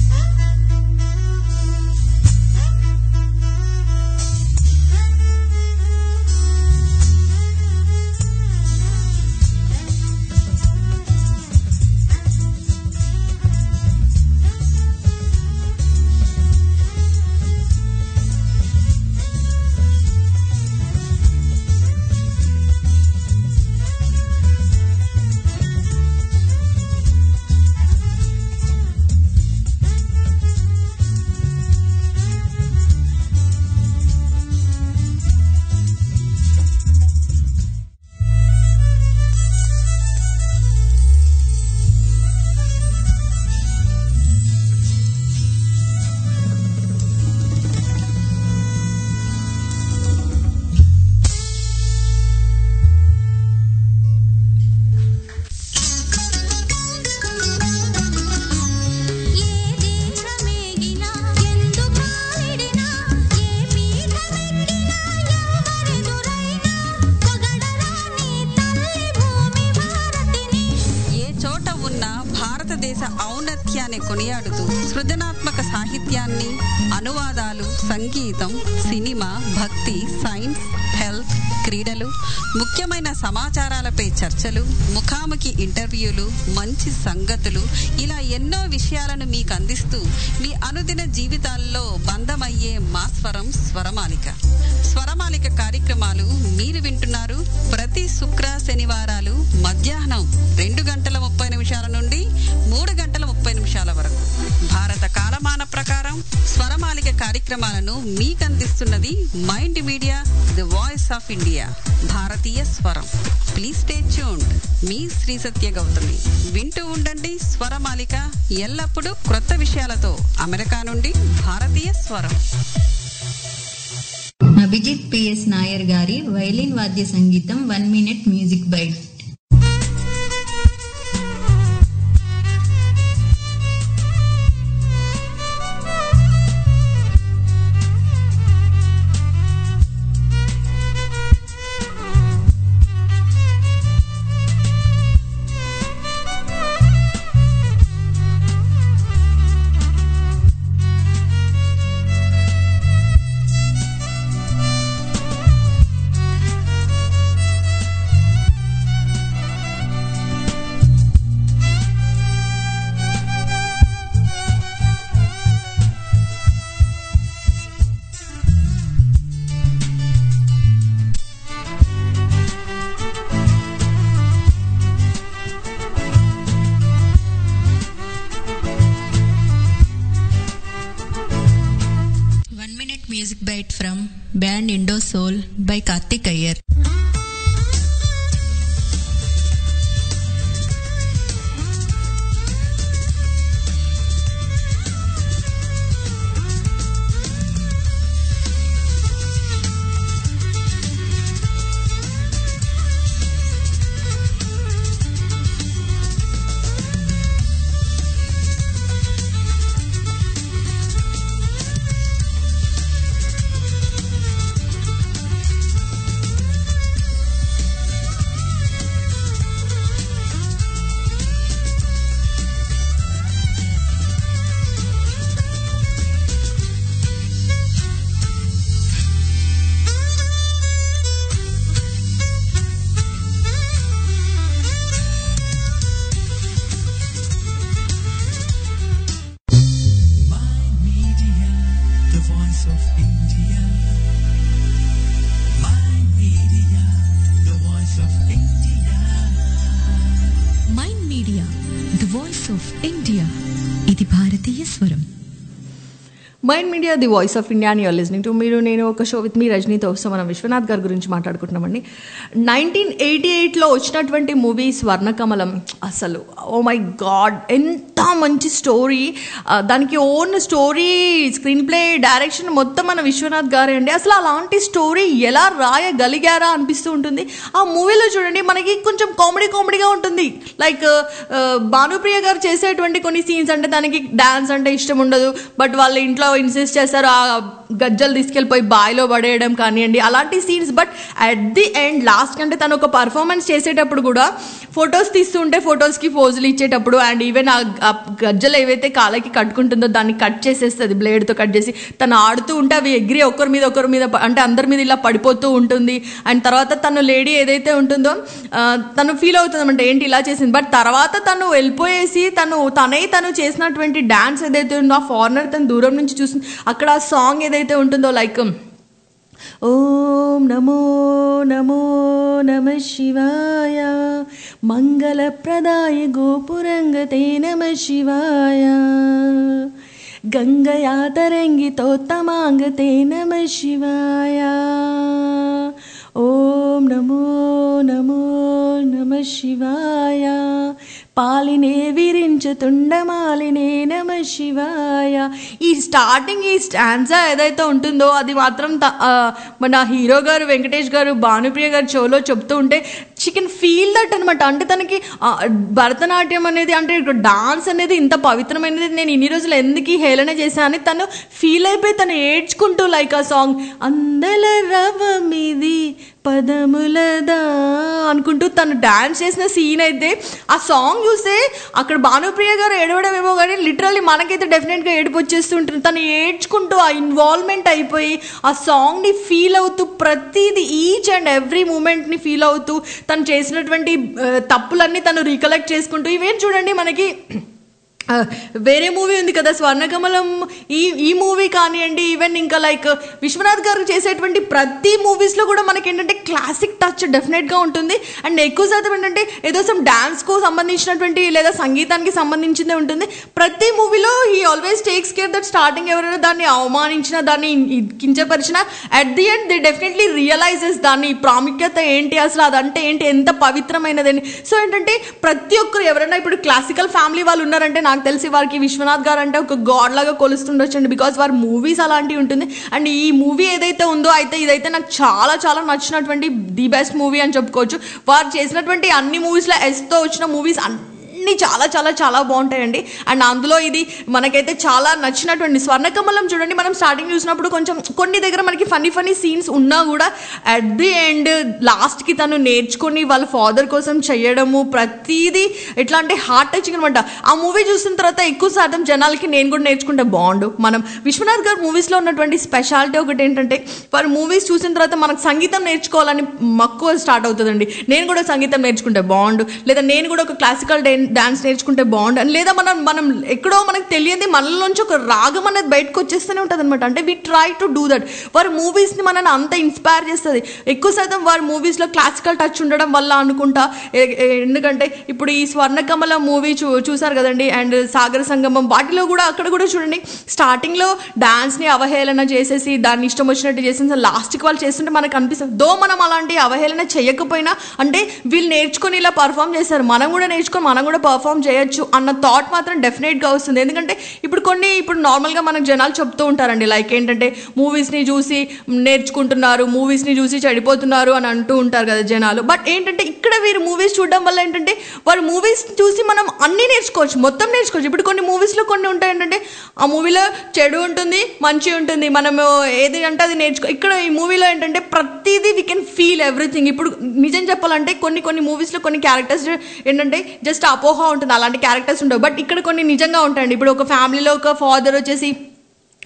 [SPEAKER 12] ఏ చోట ఉన్న భారతదేశ ఔన్నత్యాన్ని కొనియాడుతూ సృజనాత్మక సాహిత్యాన్ని అనువాదాలు సంగీతం సినిమా భక్తి సైన్స్ హెల్త్ క్రీడలు ముఖ్యమైన సమాచారాలపై చర్చలు ముఖాముఖి ఇంటర్వ్యూలు మంచి సంగతులు ఇలా ఎన్నో విషయాలను మీకు అందిస్తూ మీ అనుదిన జీవితాల్లో బంధమయ్యే మా స్వరం స్వరమాలిక స్వరమాలిక కార్యక్రమాలు మీరు వింటున్నారు ప్రతి శుక్ర శనివారాలు మధ్యాహ్నం రెండు గంటల ముప్పై నిమిషాల నుండి మూడు గంటల ముప్పై నిమిషాల వరకు భారత కాలమాన ప్రకారం స్వరమాలిక కార్యక్రమాలను మీకు అందిస్తున్నది Mind media the voice of India భారతీయ స్వరం ప్లీజ్ స్టే ట్యూన్డ్ మీ శ్రీ సత్య గౌతమి వింటూ ఉండండి స్వరమాలిక ఎల్లప్పుడూ క్రొత్త విషయాలతో అమెరికా నుండి భారతీయ స్వరం
[SPEAKER 7] అభిజిత్ పిఎస్ నాయర్ గారి వైలిన్ వాద్య సంగీతం one minute music byte
[SPEAKER 13] Thank
[SPEAKER 3] voice of India ఇది భారతీయ స్వరం
[SPEAKER 6] Mind media the voice of India అని యూర్ లిస్నింగ్ టు మీరు నేను ఒక షో విత్ మీ రజనీతో వస్తాం మనం విశ్వనాథ్ గారి గురించి మాట్లాడుకుంటున్నామండి నైన్టీన్ ఎయిటీ ఎయిట్లో వచ్చినటువంటి మూవీ స్వర్ణకమలం అసలు ఓ మై గాడ్ ఎంత మంచి స్టోరీ దానికి own story screenplay direction మొత్తం మన విశ్వనాథ్ గారే అండి అసలు అలాంటి స్టోరీ ఎలా రాయగలిగారా అనిపిస్తూ ఉంటుంది ఆ మూవీలో చూడండి మనకి కొంచెం కామెడీ కామెడీగా ఉంటుంది లైక్ భానుప్రియ గారు చేసేటువంటి కొన్ని సీన్స్ అంటే దానికి డాన్స్ అంటే ఇష్టం ఉండదు బట్ వాళ్ళ ఇంట్లో ఇన్సిస్ట్ చేస్తారు ఆ గజ్జలు తీసుకెళ్ళిపోయి బాయిలో పడేయడం కానివ్వండి అలాంటి scenes but at the end last కంటే తను ఒక పర్ఫార్మెన్స్ చేసేటప్పుడు కూడా ఫొటోస్ తీస్తుంటే ఫొటోస్కి పోజులు ఇచ్చేటప్పుడు అండ్ ఈవెన్ ఆ ఆ గజ్జలు ఏవైతే కాళ్ళకి కట్టుకుంటుందో దాన్ని కట్ చేసేస్తుంది బ్లేడ్తో కట్ చేసి తను ఆడుతూ ఉంటే అవి ఎగిరి ఒకరి మీద ఒకరి మీద ప- అంటే అందరి మీద ఇలా పడిపోతూ ఉంటుంది అండ్ తర్వాత తను లేడీ ఏదైతే ఉంటుందో ఆ, తను ఫీల్ అవుతుంది అంటే ఏంటి ఇలా చేసింది బట్ తర్వాత తను వెళ్ళిపోయేసి తను తనే తను చేసినటువంటి డాన్స్ ఏదైతే ఉందో ఆ ఫారినర్ తను దూరం నుంచి చూసి అక్కడ ఆ సాంగ్ ఏదైతే ఉంటుందో లైక్ ఓం నమో నమో నమ శివాయ మంగళప్రదాయ గోపురంగతే నమ శివాయ గంగయా తరంగితో తమాంగతే నమ శివాయ ఓం నమో నమో నమ శివాయ పాలినే విరించుతుండమాలినే నమ శివాయ ఈ స్టార్టింగ్ ఈ స్టాన్సా ఏదైతే ఉంటుందో అది మాత్రం త- ఆ, మన హీరో గారు వెంకటేష్ గారు భానుప్రియ గారు షోలో చెప్తూ ఉంటే చికెన్ ఫీల్ దట్ అనమాట అంటే తనకి ఆ, భరతనాట్యం అనేది అంటే డాన్స్ అనేది ఇంత పవిత్రమైనది నేను ఇన్ని రోజులు ఎందుకు ఈ హేళన చేశానని తను ఫీల్ అయిపోయి తను ఏడ్చుకుంటూ లైక్ ఆ సాంగ్ అందల రవమిది పదములదా అనుకుంటూ తను డాన్స్ చేసిన సీన్ అయితే ఆ సాంగ్ చూస్తే అక్కడ భానుప్రియ గారు ఏడవడం ఏమో కానీ లిటరల్లీ మనకైతే డెఫినెట్గా ఏడుపు వచ్చేస్తుంటుంది తను ఏడ్చుకుంటూ ఆ ఇన్వాల్వ్మెంట్ అయిపోయి ఆ సాంగ్ని ఫీల్ అవుతూ ప్రతిదీ ఈచ్ అండ్ ఎవ్రీ మూమెంట్ని ఫీల్ అవుతూ తను చేసినటువంటి ఆ, తప్పులన్నీ తను రీకలెక్ట్ చేసుకుంటూ ఇవేం చూడండి మనకి ఆ, వేరే మూవీ ఉంది కదా స్వర్ణకమలం ఈ ఈ మూవీ కానివ్వండి ఈవెన్ ఇంకా లైక్ విశ్వనాథ్ గారు చేసేటువంటి ప్రతి మూవీస్లో కూడా మనకి ఏంటంటే క్లాసిక్ టచ్ డెఫినెట్గా ఉంటుంది అండ్ ఎక్కువ శాతం ఏంటంటే ఏదో సమ్ డాన్స్కు సంబంధించినటువంటి లేదా సంగీతానికి సంబంధించిందే ఉంటుంది ప్రతి మూవీలో he always takes care that starting ఎవరైనా దాన్ని అవమానించినా దాన్ని ఇ- కించపరిచినా at the end they definitely realises దాని ప్రాముఖ్యత ఏంటి అసలు అదంటే ఏంటి ఎంత పవిత్రమైనదని సో ఏంటంటే ప్రతి ఒక్కరు ఎవరైనా ఇప్పుడు క్లాసికల్ ఫ్యామిలీ వాళ్ళు ఉన్నారంటే నాకు తెలిసి వారికి విశ్వనాథ్ గారు అంటే ఒక గాడ్ లాగా కొలుస్తుండొచ్చండి బికాస్ వారి మూవీస్ అలాంటివి ఉంటుంది అండ్ ఈ మూవీ ఏదైతే ఉందో అయితే ఇదైతే నాకు చాలా చాలా నచ్చినటువంటి ది బెస్ట్ మూవీ అని చెప్పుకోవచ్చు వారు చేసినటువంటి అన్ని మూవీస్లో ఎస్తో వచ్చిన మూవీస్ అన్ని చాలా చాలా చాలా బాగుంటాయండి అండ్ అందులో ఇది మనకైతే చాలా నచ్చినటువంటి స్వర్ణకమలం చూడండి మనం స్టార్టింగ్ చూసినప్పుడు కొంచెం కొన్ని దగ్గర మనకి ఫన్నీ ఫన్నీ సీన్స్ ఉన్నా కూడా అట్ ది ఎండ్ లాస్ట్కి తను నేర్చుకొని వాళ్ళ ఫాదర్ కోసం చేయడము ప్రతిదీ ఎట్లా అంటే హార్ట్ టచింగ్ అనమాట ఆ మూవీ చూసిన తర్వాత ఎక్కువ శాతం జనాలకి నేను కూడా నేర్చుకుంటే బాగుండు మనం విశ్వనాథ్ గారు మూవీస్లో ఉన్నటువంటి స్పెషాలిటీ ఒకటి ఏంటంటే వారు మూవీస్ చూసిన తర్వాత మనకు సంగీతం నేర్చుకోవాలని మక్కువ స్టార్ట్ అవుతుందండి నేను కూడా సంగీతం నేర్చుకుంటే బాగుండు లేదా నేను కూడా ఒక క్లాసికల్ డాన్స్ నేర్చుకుంటే బాగుండు అని లేదా మనం మనం ఎక్కడో మనకు తెలియదు మనలోంచి ఒక రాగం అనేది బయటకు వచ్చేస్తూనే ఉంటుంది అనమాట అంటే we try to do that వారి మూవీస్ని మనల్ని అంత ఇన్స్పైర్ చేస్తుంది ఎక్కువ శాతం వారి మూవీస్లో క్లాసికల్ టచ్ ఉండడం వల్ల అనుకుంటా ఎ- ఎ- ఎందుకంటే ఇప్పుడు ఈ స్వర్ణకమల మూవీ చూ చూసారు కదండి అండ్ సాగర సంగమం వాటిలో కూడా అక్కడ కూడా చూడండి స్టార్టింగ్లో డాన్స్ని అవహేళన చేసేసి దాన్ని ఇష్టం వచ్చినట్టు చేసేసి లాస్ట్కి వాళ్ళు చేస్తుంటే మనకు అనిపిస్తుంది దో మనం అలాంటి అవహేళన చేయకపోయినా అంటే వీళ్ళు నేర్చుకొని ఇలా పర్ఫామ్ చేస్తారు మనం కూడా నేర్చుకొని మనం కూడా పర్ఫామ్ చేయొచ్చు అన్న థాట్ మాత్రం డెఫినెట్గా వస్తుంది ఎందుకంటే ఇప్పుడు కొన్ని ఇప్పుడు నార్మల్గా మనకు జనాలు చెప్తూ ఉంటారండి లైక్ ఏంటంటే మూవీస్ని చూసి నేర్చుకుంటున్నారు మూవీస్ని చూసి చెడిపోతున్నారు అని అంటూ ఉంటారు కదా జనాలు బట్ ఏంటంటే ఇక్కడ వీరు మూవీస్ చూడడం వల్ల ఏంటంటే వారు మూవీస్ చూసి మనం అన్నీ నేర్చుకోవచ్చు మొత్తం నేర్చుకోవచ్చు ఇప్పుడు కొన్ని మూవీస్లో కొన్ని ఉంటాయి ఏంటంటే ఆ మూవీలో చెడు ఉంటుంది మంచి ఉంటుంది మనము ఏది అంటే అది నేర్చుకో ఇక్కడ ఈ మూవీలో ఏంటంటే ప్రతిదీ వీ కెన్ ఫీల్ ఎవ్రీథింగ్ ఇప్పుడు నిజం చెప్పాలంటే కొన్ని కొన్ని మూవీస్లో కొన్ని క్యారెక్టర్స్ ఏంటంటే జస్ట్ అపోహ ఉంటుంది అలాంటి క్యారెక్టర్స్ ఉండవు బట్ ఇక్కడ కొన్ని నిజంగా ఉంటాయండి ఇప్పుడు ఒక ఫ్యామిలీలో ఒక ఫాదర్ వచ్చేసి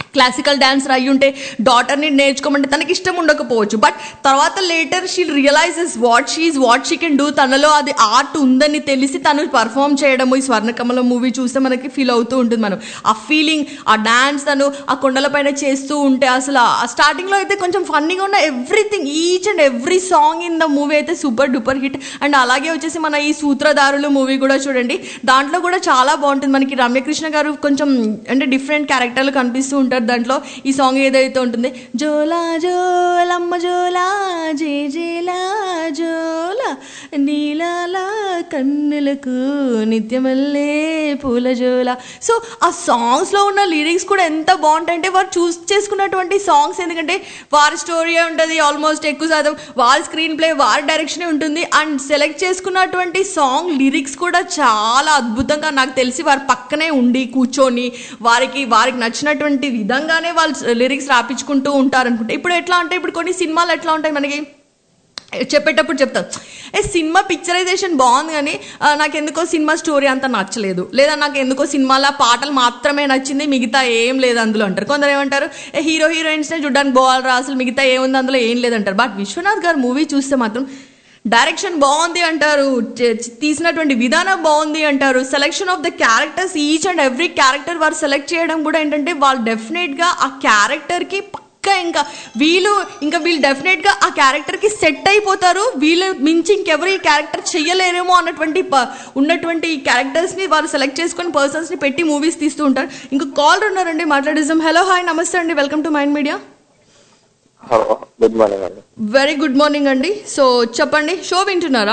[SPEAKER 6] క్లాసికల్ డాన్సర్ అయి ఉంటే డాటర్ని నేర్చుకోమంటే తనకి ఇష్టం ఉండకపోవచ్చు బట్ తర్వాత later she realises what she what she can do తనలో అది ఆర్ట్ ఉందని తెలిసి తను పర్ఫామ్ చేయడము ఈ స్వర్ణకమలం మూవీ చూస్తే మనకి ఫీల్ అవుతూ ఉంటుంది మనం ఆ ఫీలింగ్ ఆ డాన్స్ తను ఆ కొండల పైన చేస్తూ ఉంటే అసలు ఆ స్టార్టింగ్లో అయితే కొంచెం ఫన్నీగా ఉన్న everything each and every song in the movie అయితే సూపర్ డూపర్ హిట్ అండ్ అలాగే వచ్చేసి మన ఈ సూత్రధారులు మూవీ కూడా చూడండి దాంట్లో కూడా చాలా బాగుంటుంది మనకి రమ్యకృష్ణ గారు కొంచెం అంటే డిఫరెంట్ క్యారెక్టర్లు కనిపిస్తూ ఉంటారు దాంట్లో ఈ సాంగ్ ఏదైతే ఉంటుంది జోలా జోలమ్మ జోలా జే జేలా జోలా నీలాల కన్నులకు నిత్యమల్లే పూల జోలా సో ఆ సాంగ్స్లో ఉన్న లిరిక్స్ కూడా ఎంత బాగుంటాయంటే వారు చూస్ చేసుకున్నటువంటి సాంగ్స్ ఎందుకంటే వారి స్టోరీ ఉంటుంది ఆల్మోస్ట్ ఎక్కువ శాతం వారి స్క్రీన్ ప్లే వారి డైరెక్షనే ఉంటుంది అండ్ సెలెక్ట్ చేసుకున్నటువంటి సాంగ్ లిరిక్స్ కూడా చాలా అద్భుతంగా నాకు తెలిసి వారి పక్కనే ఉండి కూర్చొని వారికి వారికి నచ్చినటువంటి విధంగానే వాళ్ళు లిరిక్స్ రాపించుకుంటూ ఉంటారు అనుకుంటే ఇప్పుడు ఎట్లా అంటే ఇప్పుడు కొన్ని సినిమాలు ఎట్లా ఉంటాయి మనకి చెప్పేటప్పుడు చెప్తాం ఏ సినిమా పిక్చరైజేషన్ బాగుంది కానీ ఆ, నాకు ఎందుకో సినిమా స్టోరీ అంత నచ్చలేదు లేదా నాకు ఎందుకో సినిమాలో పాటలు మాత్రమే నచ్చింది మిగతా ఏం లేదు అందులో అంటారు కొందరు ఏమంటారు ఏ హీరో హీరోయిన్స్నే చూడడానికి బాగాలరా అసలు మిగతా ఏముంది అందులో ఏం లేదంటారు బట్ విశ్వనాథ్ గారు మూవీ చూస్తే మాత్రం డైరెక్షన్ బాగుంది అంటారు చ- చ- తీసినటువంటి విధానం బాగుంది అంటారు selection of the characters each and every character వారు సెలెక్ట్ చేయడం కూడా ఏంటంటే వాళ్ళు డెఫినెట్గా ఆ క్యారెక్టర్కి పక్కా ఇంకా వీళ్ళు ఇంకా వీళ్ళు డెఫినెట్గా ఆ క్యారెక్టర్కి సెట్ అయిపోతారు వీళ్ళు మించి ఇంకెవరు ఈ క్యారెక్టర్ చెయ్యలేరేమో అన్నటువంటి ప- ఉన్నటువంటి క్యారెక్టర్స్ని వారు సెలెక్ట్ చేసుకొని పర్సన్స్ని పెట్టి మూవీస్ తీస్తూ ఉంటారు ఇంకా కాల్ ఉన్నారండి మాట్లాడేసాం హలో హాయ్ నమస్తే అండి welcome to Mind Media
[SPEAKER 13] hello good morning అండి
[SPEAKER 6] వెరీ గుడ్ మార్నింగ్ అండి సో చెప్పండి షో వింటున్నారా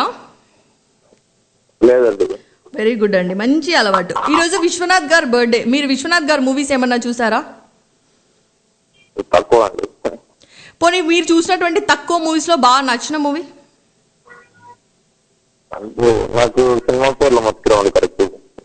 [SPEAKER 13] లేదండి
[SPEAKER 6] వెరీ గుడ్ అండి మంచి అలవాటు ఈరోజు విశ్వనాథ్ గారు బర్త్డే మీరు విశ్వనాథ్ గారు మూవీస్ ఏమన్నా చూసారా
[SPEAKER 13] తక్కువ అండి
[SPEAKER 6] పోనీ మీరు చూసినటువంటి తక్కువ మూవీస్ లో బాగా నచ్చిన మూవీ
[SPEAKER 13] అంటే నాకు సినిమా పేర్లు మర్చిరావండి కరెక్ట్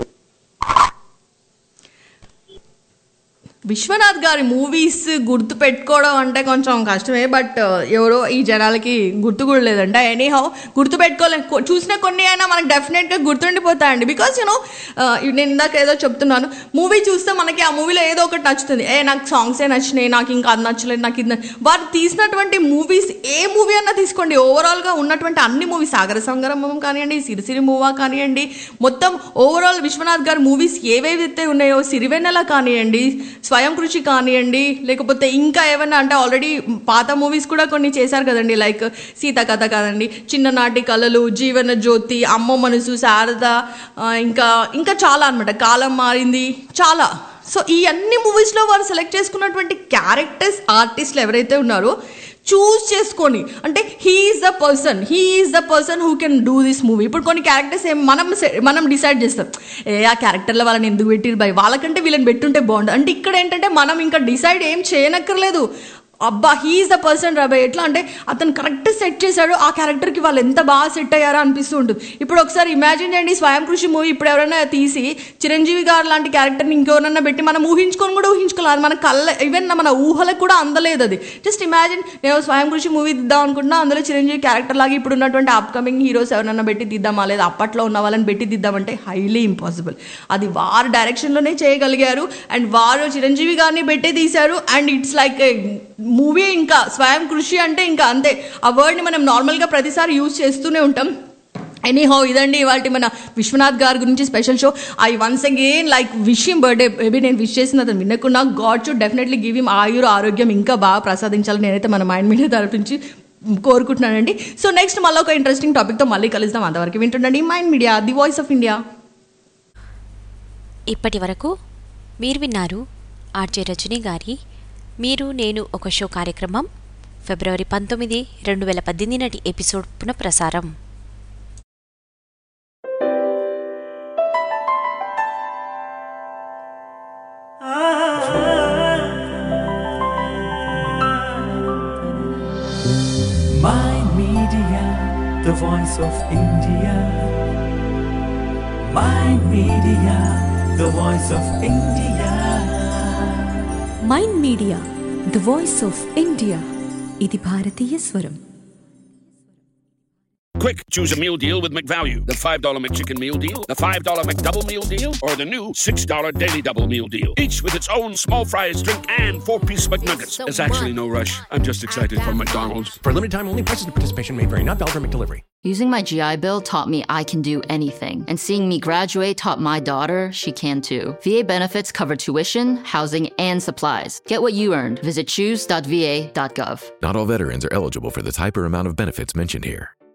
[SPEAKER 6] విశ్వనాథ్ గారి మూవీస్ గుర్తు పెట్టుకోవడం అంటే కొంచెం కష్టమే బట్ ఎవరో ఈ జనాలకి గుర్తు కూడా లేదంట ఎనీహౌ గుర్తు పెట్టుకోలే కొ- చూసిన కొన్ని అయినా మనకు డెఫినెట్గా గుర్తుండిపోతాయండి బికాస్ యూనో నేను ఇందాక ఏదో చెప్తున్నాను మూవీ చూస్తే మనకి ఆ మూవీలో ఏదో ఒకటి నచ్చుతుంది ఏ నాకు సాంగ్సే నచ్చినాయి నాకు ఇంకా అది నచ్చలేదు నాకు ఇది నచ్చ-" వారు తీసినటువంటి మూవీస్ ఏ మూవీ అన్నా తీసుకోండి ఓవరాల్గా ఉన్నటువంటి అన్ని మూవీస్ సాగర సంగమం కానివ్వండి సిరిసిరి మూవా కానివ్వండి మొత్తం ఓవరాల్ విశ్వనాథ్ గారి మూవీస్ ఏవేవైతే ఉన్నాయో సిరివెన్నెల కానివ్వండి స్వయం కృషి కానివ్వండి లేకపోతే ఇంకా ఏమైనా అంటే ఆల్రెడీ పాత మూవీస్ కూడా కొన్ని చేశారు కదండి లైక్ సీత కథ కాదండి చిన్ననాటి కళలు జీవన జ్యోతి అమ్మ మనసు శారద ఆ, ఇంకా ఇంకా చాలా అనమాట కాలం మారింది చాలా సో ఈ అన్ని మూవీస్లో వారు సెలెక్ట్ చేసుకున్నటువంటి క్యారెక్టర్స్ ఆర్టిస్టులు ఎవరైతే ఉన్నారో చూస్ చేసుకొని అంటే he's the person he's the person who can do this movie ఇప్పుడు కొన్ని క్యారెక్టర్స్ ఏం మనం se- మనం డిసైడ్ చేస్తాం ఏ ఆ క్యారెక్టర్లో వాళ్ళని ఎందుకు పెట్టిరు బై వాళ్ళకంటే వీళ్ళని పెట్టుంటే బాగుండు అంటే ఇక్కడ ఏంటంటే మనం ఇంకా డిసైడ్ ఏం చేయనక్కర్లేదు అబ్బా హీఈస్ ద పర్సన్ రాబాయ్ ఎట్లా అంటే అతను కరెక్ట్ సెట్ చేశాడు ఆ క్యారెక్టర్కి వాళ్ళు ఎంత బాగా సెట్ అయ్యారో అనిపిస్తూ ఉంటుంది ఇప్పుడు ఒకసారి ఇమాజిన్ చేయండి స్వయం కృషి మూవీ ఇప్పుడు ఎవరైనా తీసి చిరంజీవి గారు లాంటి క్యారెక్టర్ని ఇంకెవరన్నా పెట్టి మనం ఊహించుకొని కూడా ఊహించుకోవాలి అది మన కళ్ళ ఈవెన్ మన ఊహలకు కూడా అందలేదు అది జస్ట్ ఇమాజిన్ నేను స్వయం కృషి మూవీ తీద్దాం అనుకుంటున్నా అందులో చిరంజీవి క్యారెక్టర్ లాగా ఇప్పుడు ఉన్నటువంటి అప్కమింగ్ హీరోస్ ఎవరైనా పెట్టి తీద్దామా లేదా అప్పట్లో ఉన్న వాళ్ళని పెట్టి తీద్దామంటే హైలీ ఇంపాసిబుల్ అది వారు డైరెక్షన్లోనే చేయగలిగారు అండ్ వారు చిరంజీవి గారిని పెట్టే తీశారు అండ్ ఇట్స్ లైక్ మూవీ ఇంకా స్వయం కృషి అంటే ఇంకా అంతే ఆ వర్డ్ని మనం నార్మల్గా ప్రతిసారి యూజ్ చేస్తూనే ఉంటాం ఎనీహౌ ఇదండి ఇవాళ మన విశ్వనాథ్ గారి గురించి special show I once again like wish him birthday maybe నేను విష్ చేసిన అతను వినకుండా God should definitely give him ఆయుర్ ఆరోగ్యం ఇంకా బాగా ప్రసాదించాలని నేనైతే మన మైండ్ మీడియా తరపు నుంచి కోరుకుంటున్నానండి సో నెక్స్ట్ మళ్ళీ ఒక ఇంట్రెస్టింగ్ టాపిక్తో మళ్ళీ కలుద్దాం అంతవరకు వింటుండండి Mind media the voice of India
[SPEAKER 4] ఇప్పటి వరకు మీరు విన్నారు ఆర్జే రజని గారి మీరు నేను ఒక షో కార్యక్రమం ఫిబ్రవరి పంతొమ్మిది రెండు వేల పద్దెనిమిది నాటి ఎపిసోడ్ పునఃప్రసారం
[SPEAKER 2] My Media, the voice of India. My Media, the voice of India.
[SPEAKER 3] Mind Media the voice of India ఇది భారతీయ స్వరం
[SPEAKER 14] Quick, choose a meal deal with McValue. The $5 McChicken meal deal, the $5 McDouble meal deal, or the new $6 Daily Double meal deal. Each with its own small fries, drink, and four-piece McNuggets. There's actually no rush. I'm just excited for McDonald's.
[SPEAKER 15] For a limited time only, prices and participation may vary. Not valid for McDelivery.
[SPEAKER 16] Using my GI Bill taught me I can do anything, and seeing me graduate taught my daughter she can too. VA benefits cover tuition, housing, and supplies. Get what you earned. Visit choose.va.gov.
[SPEAKER 17] Not all veterans are eligible for the type or amount of benefits mentioned here.